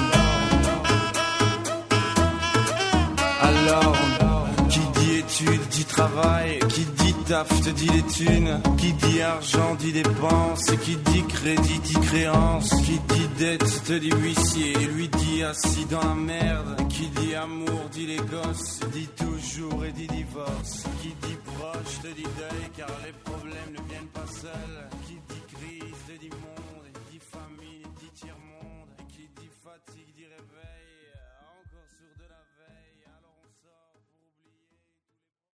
alors, qui dit études dit travail, qui dit taf te dit les thunes, qui dit argent dit dépenses, qui dit crédit dit créance, qui dit dette te dit huissier, lui dit assis dans la merde, qui dit amour dit les gosses, dit toujours et dit divorce, qui dit proche te dit deuil car les problèmes ne viennent pas seuls, qui dit crise te dit monde.